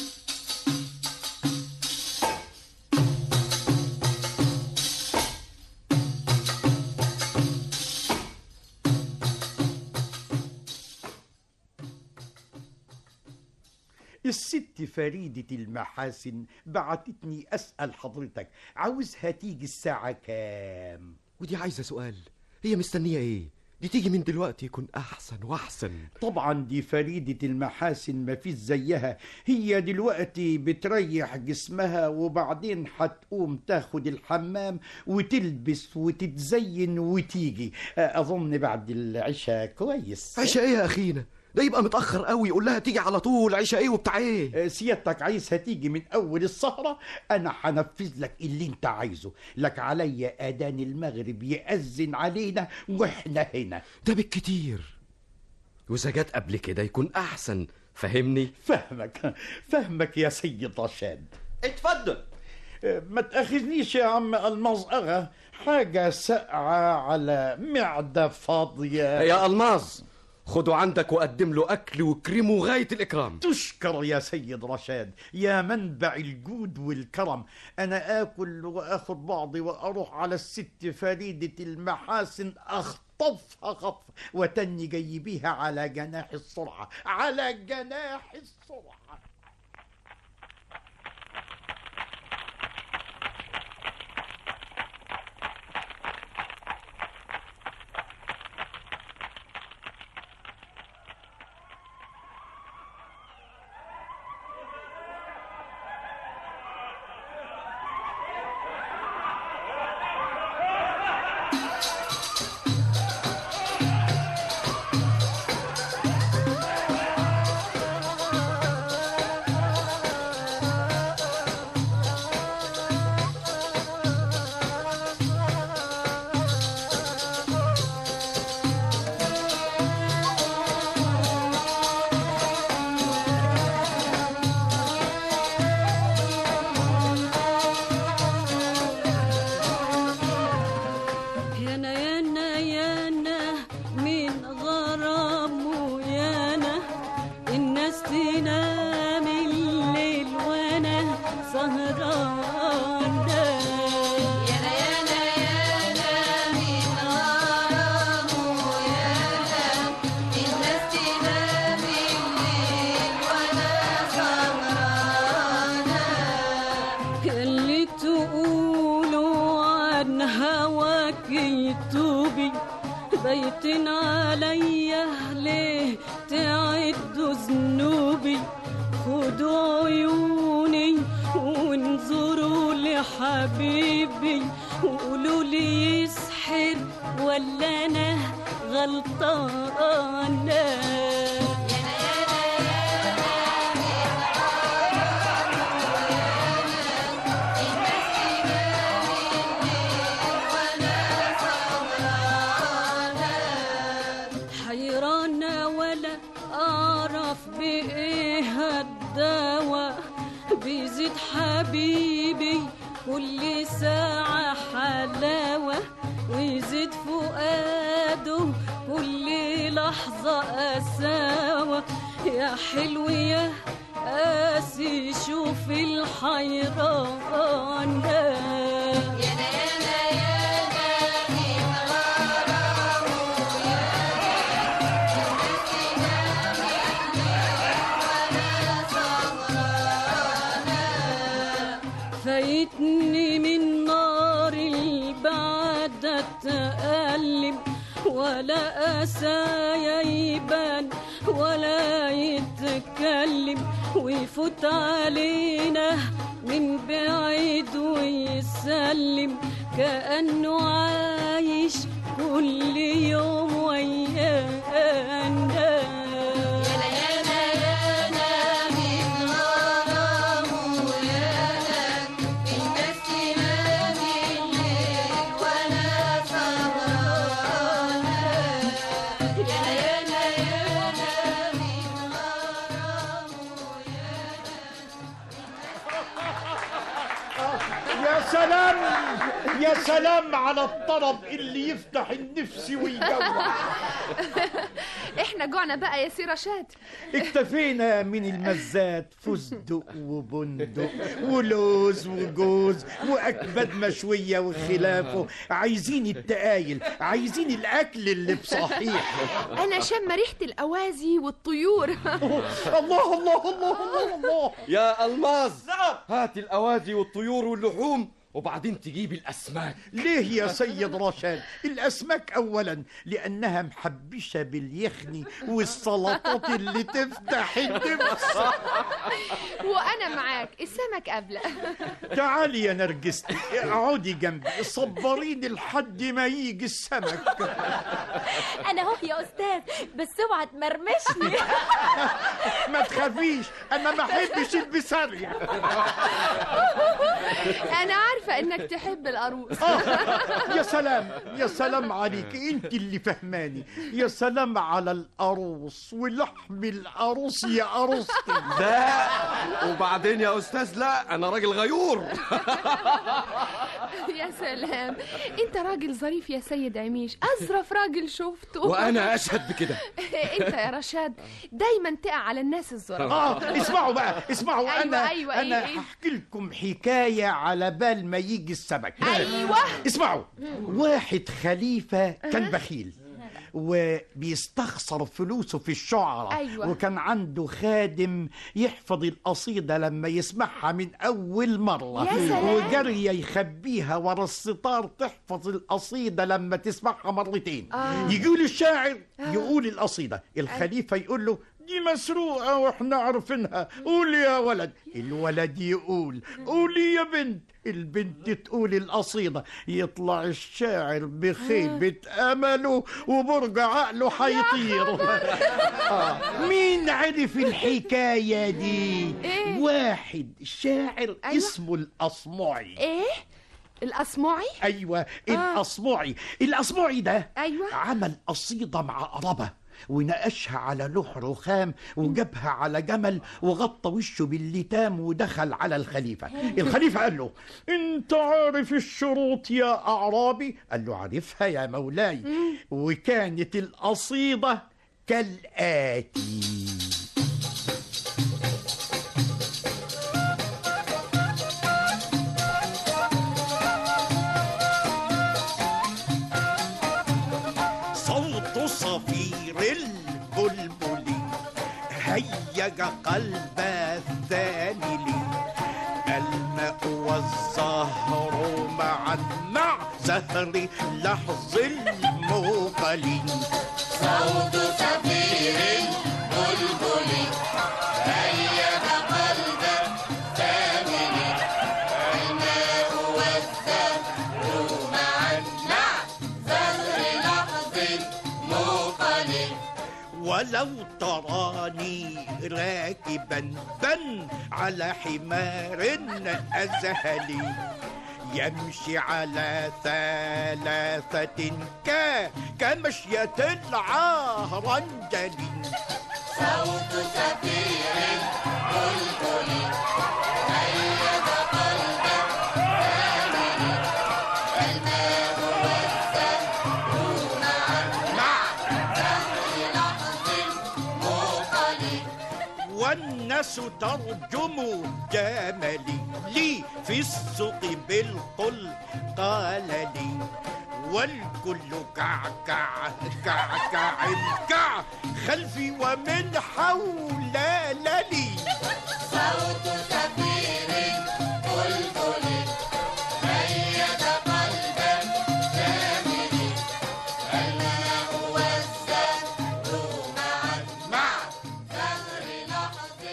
الست فريدة المحاسن بعتتني أسأل حضرتك عاوزها تيجي الساعة كام؟ ودي عايزة سؤال هي مستنية ايه دي تيجي من دلوقتي يكون احسن واحسن طبعا دي فريدة المحاسن ما فيش زيها هي دلوقتي بتريح جسمها وبعدين هتقوم تاخد الحمام وتلبس وتتزين وتيجي أظن بعد العشاء كويس عشاء ايه يا اخينا ده يبقى متأخر قوي قول لها تيجي على طول عشاء ايه وبتاع ايه سيادتك عايزها تيجي من اول السهره انا هنفذ لك اللي انت عايزه لك عليا اذان المغرب يأذن علينا واحنا هنا ده بالكتير واذا جت قبل كده يكون احسن فهمني فهمك فهمك يا سيد رشاد اتفضل ما تاخذنيش يا عم الماظ اغا حاجه ساقعه على معده فاضيه يا الماظ خده عندك وقدم له اكل وكريمه غايه الاكرام تشكر يا سيد رشاد يا منبع الجود والكرم انا اكل واخد بعضي واروح على الست فريدة المحاسن اخطفها خطف وتني جاي بيها على جناح السرعة على جناح السرعة بيتين عليا ليه تعدوا ذنوبي خدوا عيوني وانظروا لحبيبي وقولوا لي يسحر ولا انا غلطانه حيرانة ولا أعرف بإيه الدواء بيزيد حبيبي كل ساعة حلاوة ويزيد فؤاده كل لحظة قساوة يا حلو يا قاسي شوف الحيران فايتني من نار البعد اتألم ولا أسايا يبان ولا يتكلم ويفوت علينا من بعيد ويسلم كأنه عايش كل يوم ويانا يا سلام يا سلام على الطرب اللي يفتح النفس ويجوع احنا جوعنا بقى يا سي رشاد اكتفينا من المزات فستق وبندق ولوز وجوز واكباد مشويه وخلافه عايزين التقايل عايزين الاكل اللي بصحيح انا شم ريحه الاوازي والطيور الله الله الله الله الله يا الماظ هات الاوادي والطيور واللحوم وبعدين تجيب الاسماك ليه يا سيد رشاد الاسماك اولا لانها محبشه باليخني والسلطات اللي تفتح النفس وانا معاك السمك قبله تعالي يا نرجستي اقعدي جنبي صبريني لحد ما يجي السمك انا اهو يا استاذ بس اوعى تمرمشني ما تخافيش انا ما احبش البسارية انا عارفه انك تحب القاروص يا سلام يا سلام عليك انت اللي فهماني يا سلام على القروص ولحم القروص يا قروصتي لا وبعدين يا استاذ لا انا راجل غيور يا سلام انت راجل ظريف يا سيد عميش اظرف راجل شفته وانا اشهد بكده انت يا رشاد دايما تقع على الناس الظرف اه اسمعوا بقى اسمعوا أيوة، انا أيوة، انا إيه، إيه؟ هحكي لكم حكايه على بال ما يجي السمك أيوة. اسمعوا واحد خليفه كان بخيل وبيستخسر فلوسه في الشعراء أيوة. وكان عنده خادم يحفظ القصيدة لما يسمعها من أول مرة يا سلام. وجري يخبيها ورا الستار تحفظ القصيدة لما تسمعها مرتين آه. يقول الشاعر يقول القصيدة الخليفة يقول له دي مسروقة واحنا عارفينها قول يا ولد الولد يقول قولي يا بنت البنت تقول القصيدة يطلع الشاعر بخيبة أمله وبرج عقله حيطير آه. مين عرف الحكاية دي إيه؟ واحد شاعر أيوة. اسمه الأصمعي ايه الأصمعي ايوه الاصمعي الاصمعي ده أيوة. عمل قصيده مع قربه ونقشها على لوح رخام وجابها على جمل وغطى وشه باللتام ودخل على الخليفة الخليفة قال له انت عارف الشروط يا أعرابي قال له عارفها يا مولاي وكانت القصيدة كالآتي صوت صفير البلبل هيج قلب الثاني لي الماء والزهر معا مع سهر لحظ الموقلين صوت زفير البلبل هيج قلب ثامن الماء والزهر معا مع زهر لحظ موقل ولو تراني راكبا بن على حمار أزهلي يمشي على ثلاثة ك كمشية العهرنجل صوت زفير البلبل هيج قلب ثامن الماء والزهر معا مع زهر لحظ موقل والناس ترجم جملي لي في السوق بالقل قال لي والكل كعكع كعكع الكع خلفي ومن حول لي صوت زفير البلبل هيج قلب ثامن الماء والزهر معا مع زهر لحظ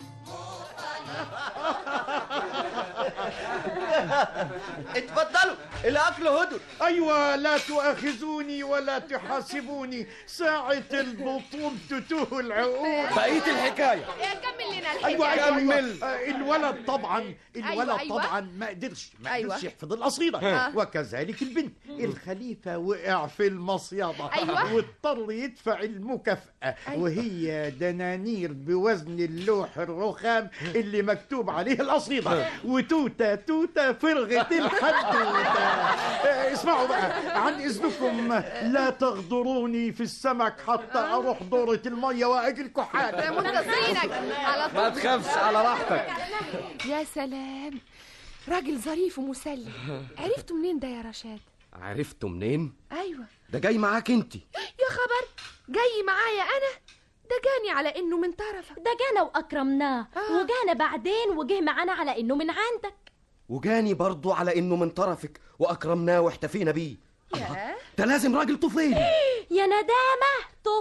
اتفضلوا الاكل هدر ايوه لا تؤاخذوني ولا تحاسبوني ساعة البطول تتوه العقول بقية الحكاية كمل لنا ايوه الحكاية ايوه, أيوة. كمل. آه، الولد طبعا الولد أيوة، أيوة. طبعا ما قدرش ما أيوة. قدرش يحفظ القصيده آه. وكذلك البنت الخليفه وقع في المصيده أيوة. واضطر يدفع المكافاه وهي دنانير بوزن اللوح الرخام اللي مكتوب عليه القصيده وتوته توته فرغه الحدوته آه، اسمعوا بقى عن اذنكم لا تغدروني في السمك حتى اروح دوره الميه واجي الكحال منتظرينك على طول ما تخافش على راحتك يا سلام راجل ظريف ومسلي عرفتوا منين ده يا رشاد عرفته منين ايوه ده جاي معاك انت يا خبر جاي معايا انا ده جاني على انه من طرفك ده جانا واكرمناه وجانا بعدين وجه معانا على انه من عندك وجاني برضو على انه من طرفك واكرمناه واحتفينا بيه يا ده لازم راجل طفيلي يا ندامه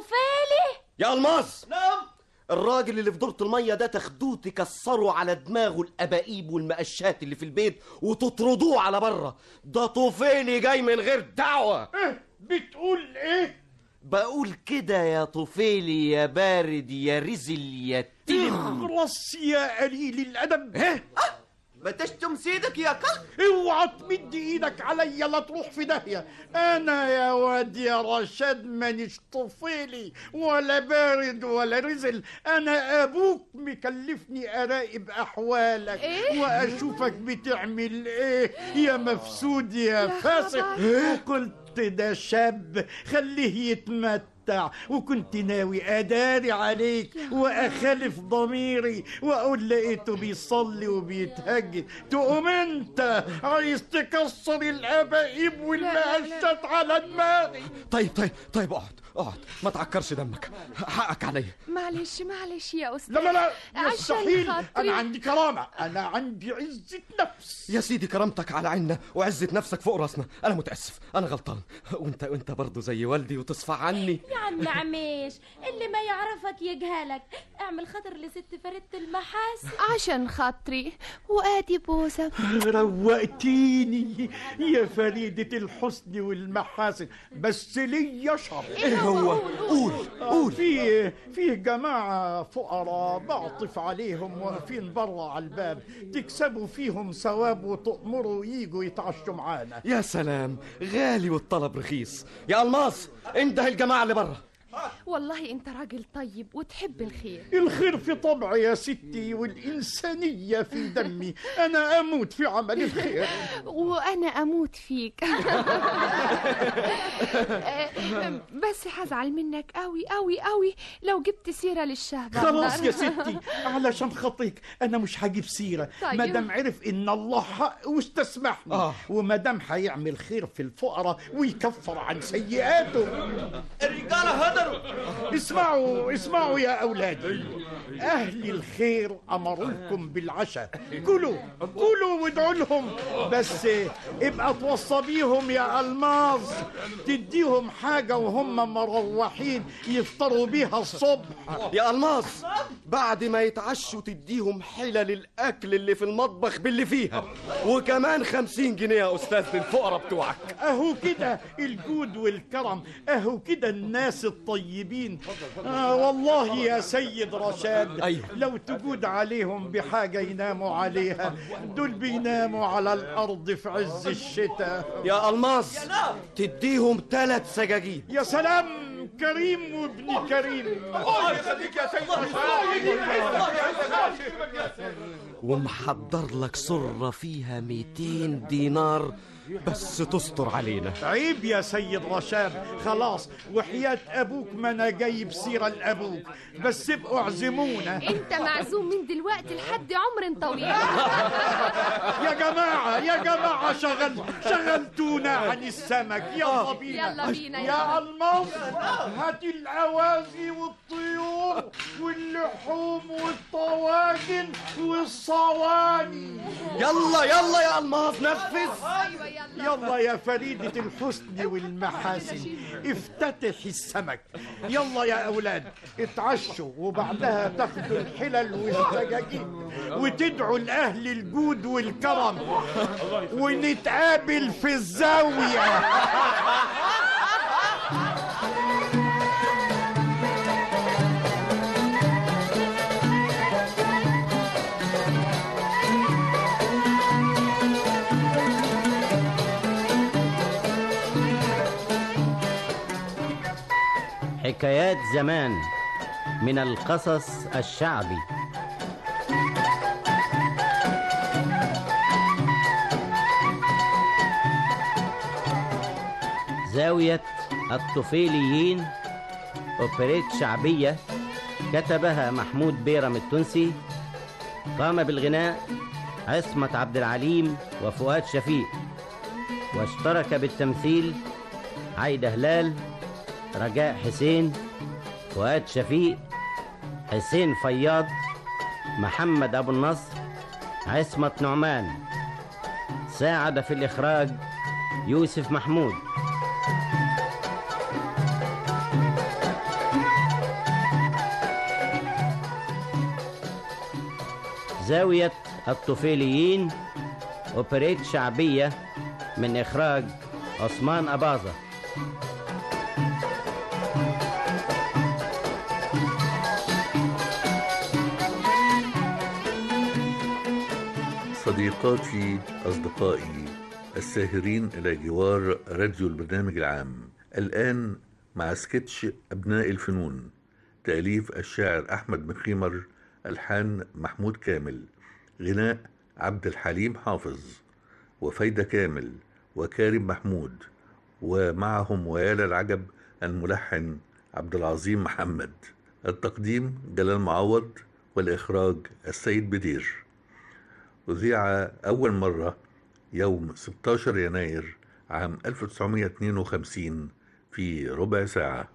طفيلي يا الماس نعم الراجل اللي في دورة المية ده تاخدوه تكسروا على دماغه الأباقيب والمقشات اللي في البيت وتطردوه على بره ده طفيلي جاي من غير دعوة بتقول ايه بقول كده يا طفيلي يا بارد يا رزل يا تلم اخرس يا قليل الادب ايه ما تشتم سيدك يا كلب اوعى تمد ايدك عليا لا تروح في داهيه انا يا واد يا رشاد مانيش طفيلي ولا بارد ولا رزل انا ابوك مكلفني اراقب احوالك إيه؟ واشوفك بتعمل ايه يا مفسود يا يا فاسق خبر. وقلت ده شاب خليه يتمتع وكنت ناوي اداري عليك واخالف ضميري واقول لقيته بيصلي وبيتهجد تقوم انت عايز تكسر الاباقيب والمقشات على دماغي طيب طيب طيب اقعد اقعد ما تعكرش دمك حقك عليا معلش معلش يا استاذ لا لا لا عشان مستحيل خاطري. انا عندي كرامه انا عندي عزه نفس يا سيدي كرامتك على عيننا وعزة نفسك فوق راسنا انا متاسف انا غلطان وانت وانت برضه زي والدي وتصفى عني يا عم عميش اللي ما يعرفك يجهلك اعمل خاطر لست فريدة المحاس عشان خاطري وادي بوسه روقتيني يا فريدة الحسن والمحاسن بس ليا شر إيه هو؟ قول قول في فيه جماعة فقراء بعطف عليهم واقفين برا على الباب تكسبوا فيهم ثواب وتأمروا يجوا يتعشوا معانا يا سلام غالي والطلب رخيص يا الماس انده الجماعه اللي بره والله انت راجل طيب وتحب الخير الخير في طبعي يا ستي والإنسانية في دمي أنا أموت في عمل الخير وانا اموت فيك بس هزعل منك قوي قوي قوي لو جبت سيره للشهبة خلاص يا ستي علشان خاطرك انا مش هجيب سيره طيب. ما دام عرف ان الله حق واستسمحني آه. وما دام هيعمل خير في الفقراء ويكفر عن سيئاته الرجاله هدروا اسمعوا اسمعوا يا أولادي أهل الخير أمروا لكم بالعشاء كلوا كلوا وادعوا لهم بس ابقى توصى بيهم يا ألماظ تديهم حاجة وهم مروحين يفطروا بيها الصبح يا الماس بعد ما يتعشوا تديهم حلل الاكل اللي في المطبخ باللي فيها وكمان خمسين جنيه يا استاذ للفقراء بتوعك اهو كده الجود والكرم اهو كده الناس الطيبين آه والله يا سيد رشاد أيوة. لو تجود عليهم بحاجة يناموا عليها دول بيناموا على الأرض في عز الشتاء يا الماس تديهم ثلاث سجاجيد يا سلام كريم وابن كريم الله يخليك يا سيد ومحضر لك سرة فيها 200 دينار بس تستر علينا عيب يا سيد رشاد خلاص وحياة أبوك ما أنا جايب سيرة لأبوك بس ابقوا اعزمونا انت معزوم من دلوقتي لحد عمر طويل يا جماعة يا جماعة شغل شغلتونا عن السمك يلا بينا يلا بينا، يا يلا. الموت هات الأوازي والطيور واللحوم والطواجن والصواني يلا يلا يا الماس نفذ يلا يا فريدة الحسن والمحاسن افتتح السمك يلا يا أولاد اتعشوا وبعدها تاخدوا الحلل والسجاجيد وتدعوا لأهل الجود والكرم ونتقابل في الزاوية حكايات زمان من القصص الشعبي زاوية الطفيليين أوبريت شعبية كتبها محمود بيرم التونسي قام بالغناء عصمت عبد العليم وفؤاد شفيق واشترك بالتمثيل عايدة هلال رجاء حسين فؤاد شفيق حسين فياض محمد أبو النصر عصمت نعمان ساعد في الإخراج يوسف محمود زاوية الطفيليين أوبريت شعبية من إخراج عثمان أباظة صديقاتي أصدقائي الساهرين إلى جوار راديو البرنامج العام الآن مع سكتش أبناء الفنون تأليف الشاعر أحمد مخيمر ألحان محمود كامل غناء عبد الحليم حافظ وفايدة كامل وكارم محمود ومعهم ويال العجب الملحن عبد العظيم محمد التقديم جلال معوض والإخراج السيد بدير أذيع أول مرة يوم 16 يناير عام 1952 في ربع ساعة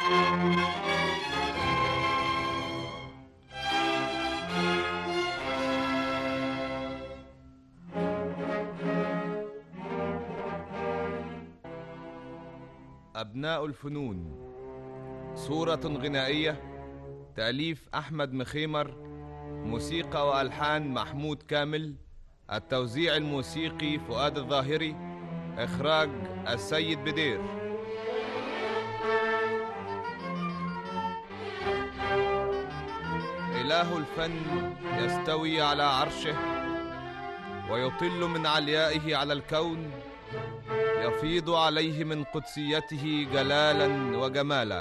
أبناء الفنون صورة غنائية تأليف أحمد مخيمر موسيقى وألحان محمود كامل التوزيع الموسيقي فؤاد الظاهري إخراج السيد بدير إله الفن يستوي على عرشه ويطل من عليائه على الكون يفيض عليه من قدسيته جلالا وجمالا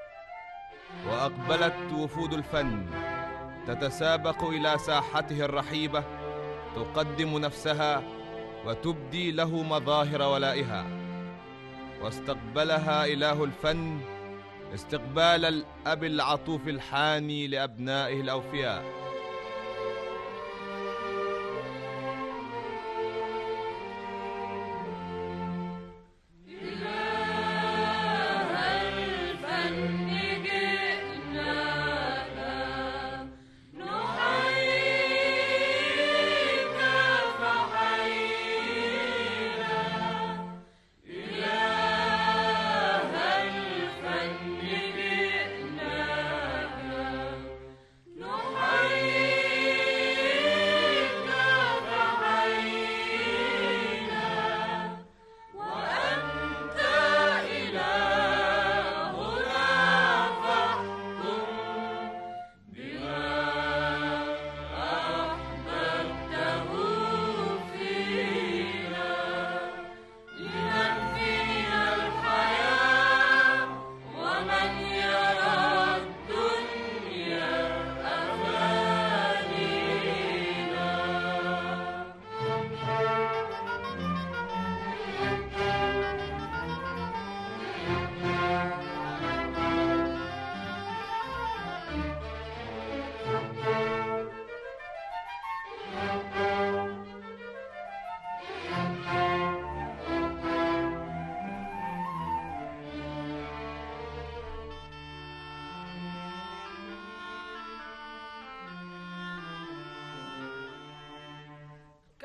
واقبلت وفود الفن تتسابق الى ساحته الرحيبه تقدم نفسها وتبدي له مظاهر ولائها واستقبلها اله الفن استقبال الاب العطوف الحاني لابنائه الاوفياء الفن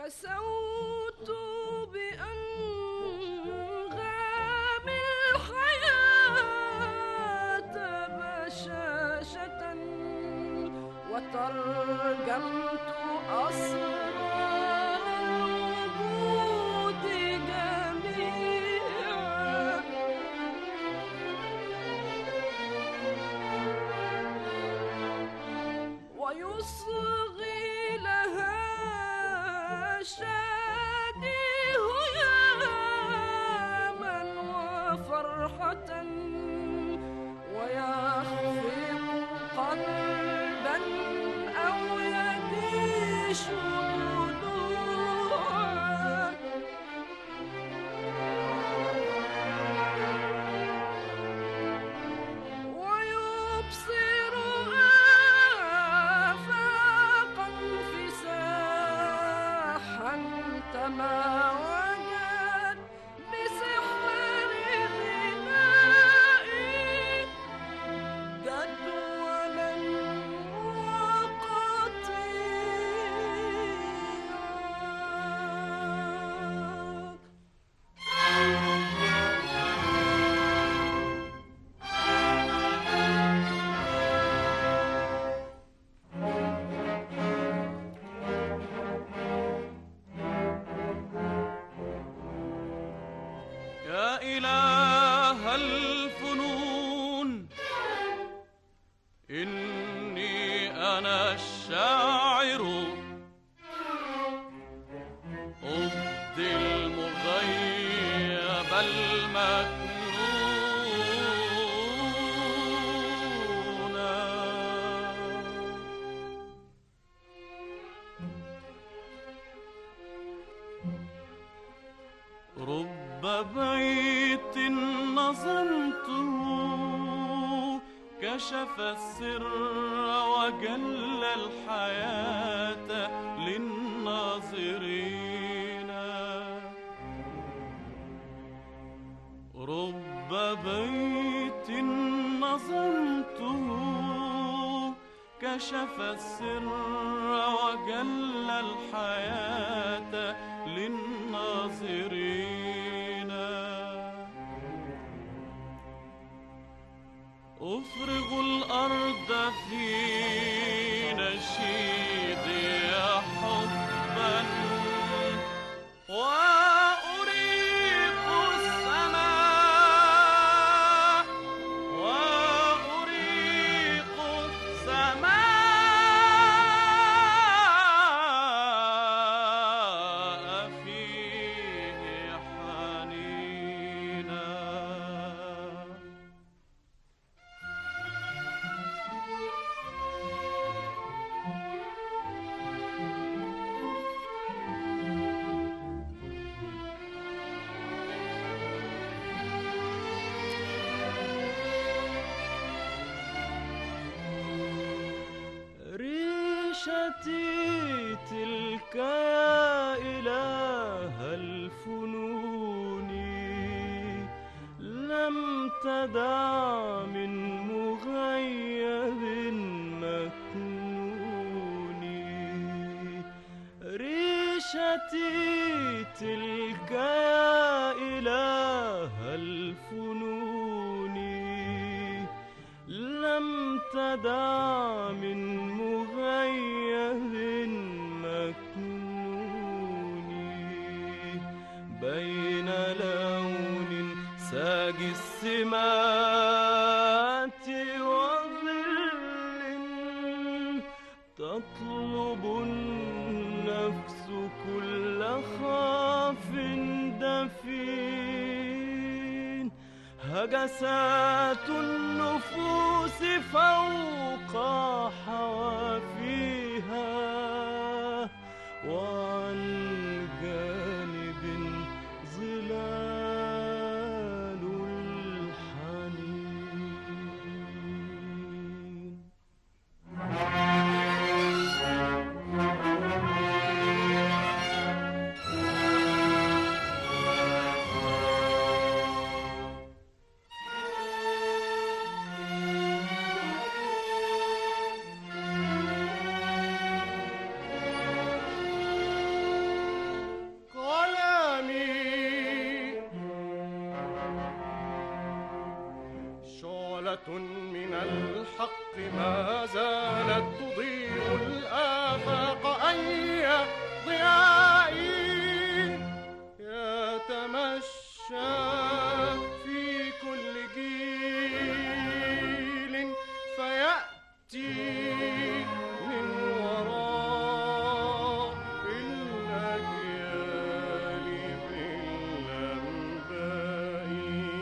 رسوت بأنغام الحياة بشاشة وترجمت أسرار الوجود جميعا ويصغي لها شاديه ياما وفرحة ويخفق قلبا أو يديش دموعا ويبصر آفاقا فساحا تماوجت بسحر غنائي جدولا وقطيعا يا إله الفنون إني أنا الشاعر أبدي المغيب المكنون رب بيت نظمته كشف السر وجل الحياة للناظرين رب بيت نظمته كشف السر وجل الحياة للناظرين أفرغ الأرض في نشيدي حبا وأريق السماء وأريق السماء فيه حنينا ريشتي تلك يا إله الفنون لم تدع من مغيب مكنون ريشتي تلك يا إله الفنون لم تدع من مغيب مكنون بين لون ساجي السمات وظل تطلب النفس كل خاف دفين هجسات النفوس فوق حوافيها وعن جانب ظلال الحنين رسالة من الحق ما زالت تضيء الآفاق أي ضياء يتمشى في كل جيل فيأتي من وراء الأجيال بالأنباء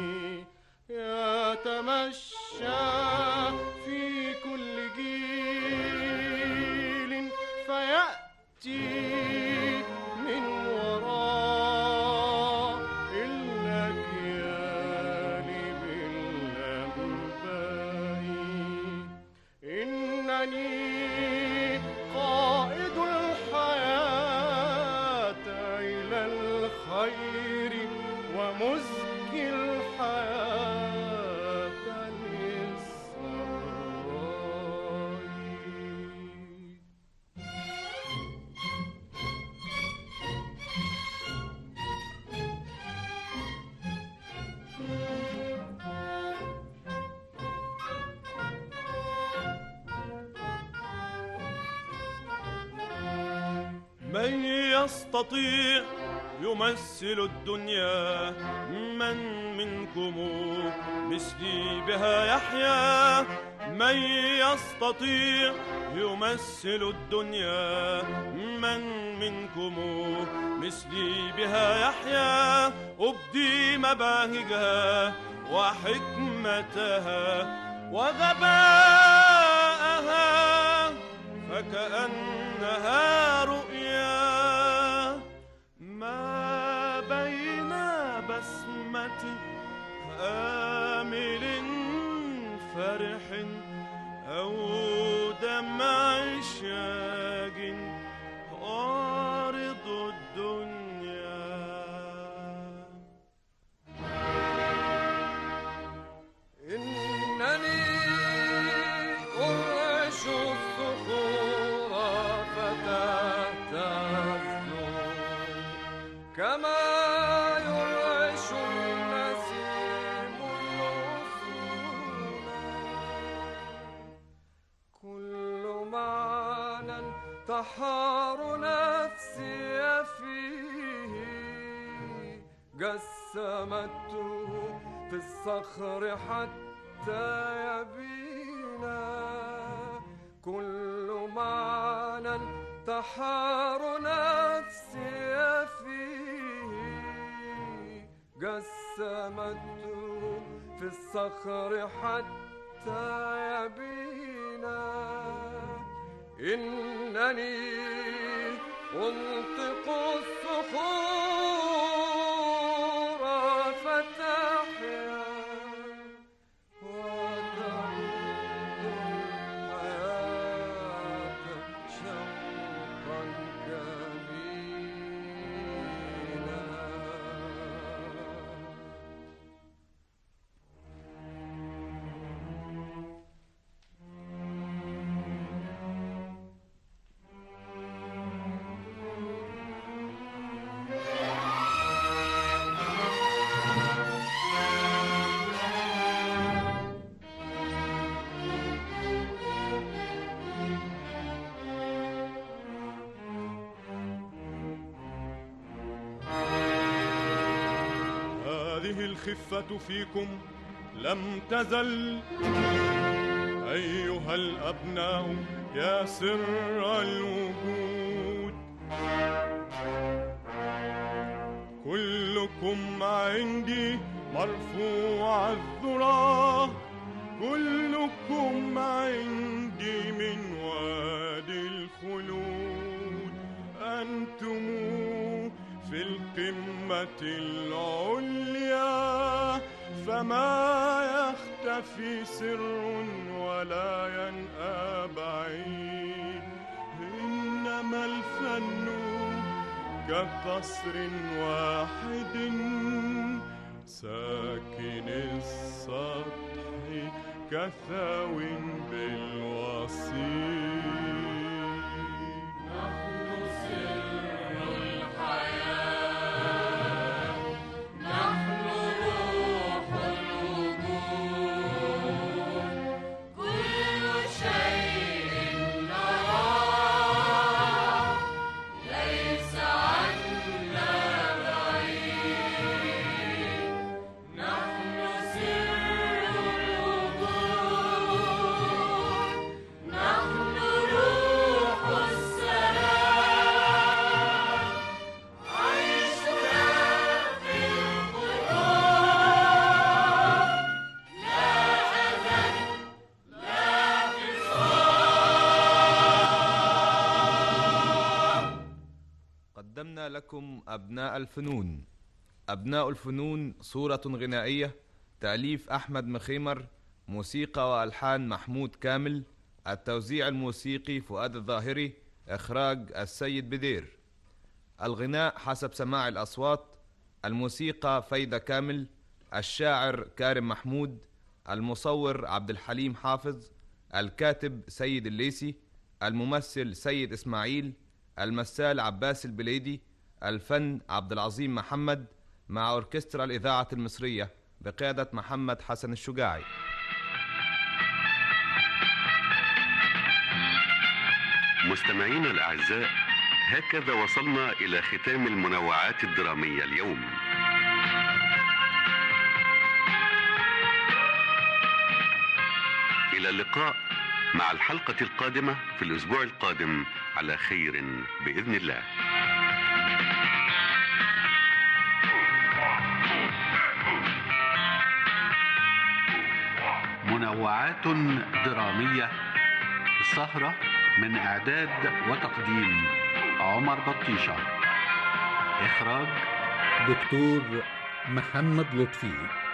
يتمشى في كل جيل فيأتي من وراء الأجيال بالأنباء إنني قائد الحياة إلى الخير ومزكي الحياة للسراء من يستطيع يمثل الدنيا من منكم مثلي بها يحيا من يستطيع يمثل الدنيا من منكم مثلي بها يحيا أبدي مباهجها وحكمتها وغباءها فكأنها رؤيا ما بين بسمة آمل فرح أو دمع شاج عارض الدنيا إنني أرعش الصخور فتهتز كما يرعش النسيم الغصون كل معنى تحار نفسي فيه جسمته في الصخر حتى يبينا كل معنى تحار نفسي فيه جسمته في الصخر حتى يبينا إنني أنطق الصخور فتحيا وتعود الحياة شوقا كمينا هذه الخفة فيكم لم تزل أيها الأبناء يا سر الوجود كلكم عندي مرفوع الذرة كلكم عندي من وادي الخلود أنتم في القمة العليا فما يختفي سر ولا ينأى بعيد إنما الفن كقصر واحد ساكن السطح كثاو بالوصيد نحن سر الحياة نحن روح الوجود إليكم أبناء الفنون أبناء الفنون صورة غنائية تأليف أحمد مخيمر موسيقى وألحان محمود كامل التوزيع الموسيقي فؤاد الظاهري إخراج السيد بدير الغناء حسب سماع الأصوات الموسيقى فايدة كامل الشاعر كارم محمود المصور عبد الحليم حافظ الكاتب سيد الليسي الممثل سيد إسماعيل المثال عباس البليدي الفن عبد العظيم محمد مع أوركسترا الإذاعة المصرية بقيادة محمد حسن الشجاعي مستمعينا الأعزاء هكذا وصلنا إلى ختام المنوعات الدرامية اليوم إلى اللقاء مع الحلقة القادمة في الأسبوع القادم على خير بإذن الله منوعات درامية السهرة من إعداد وتقديم عمر بطيشة إخراج دكتور محمد لطفي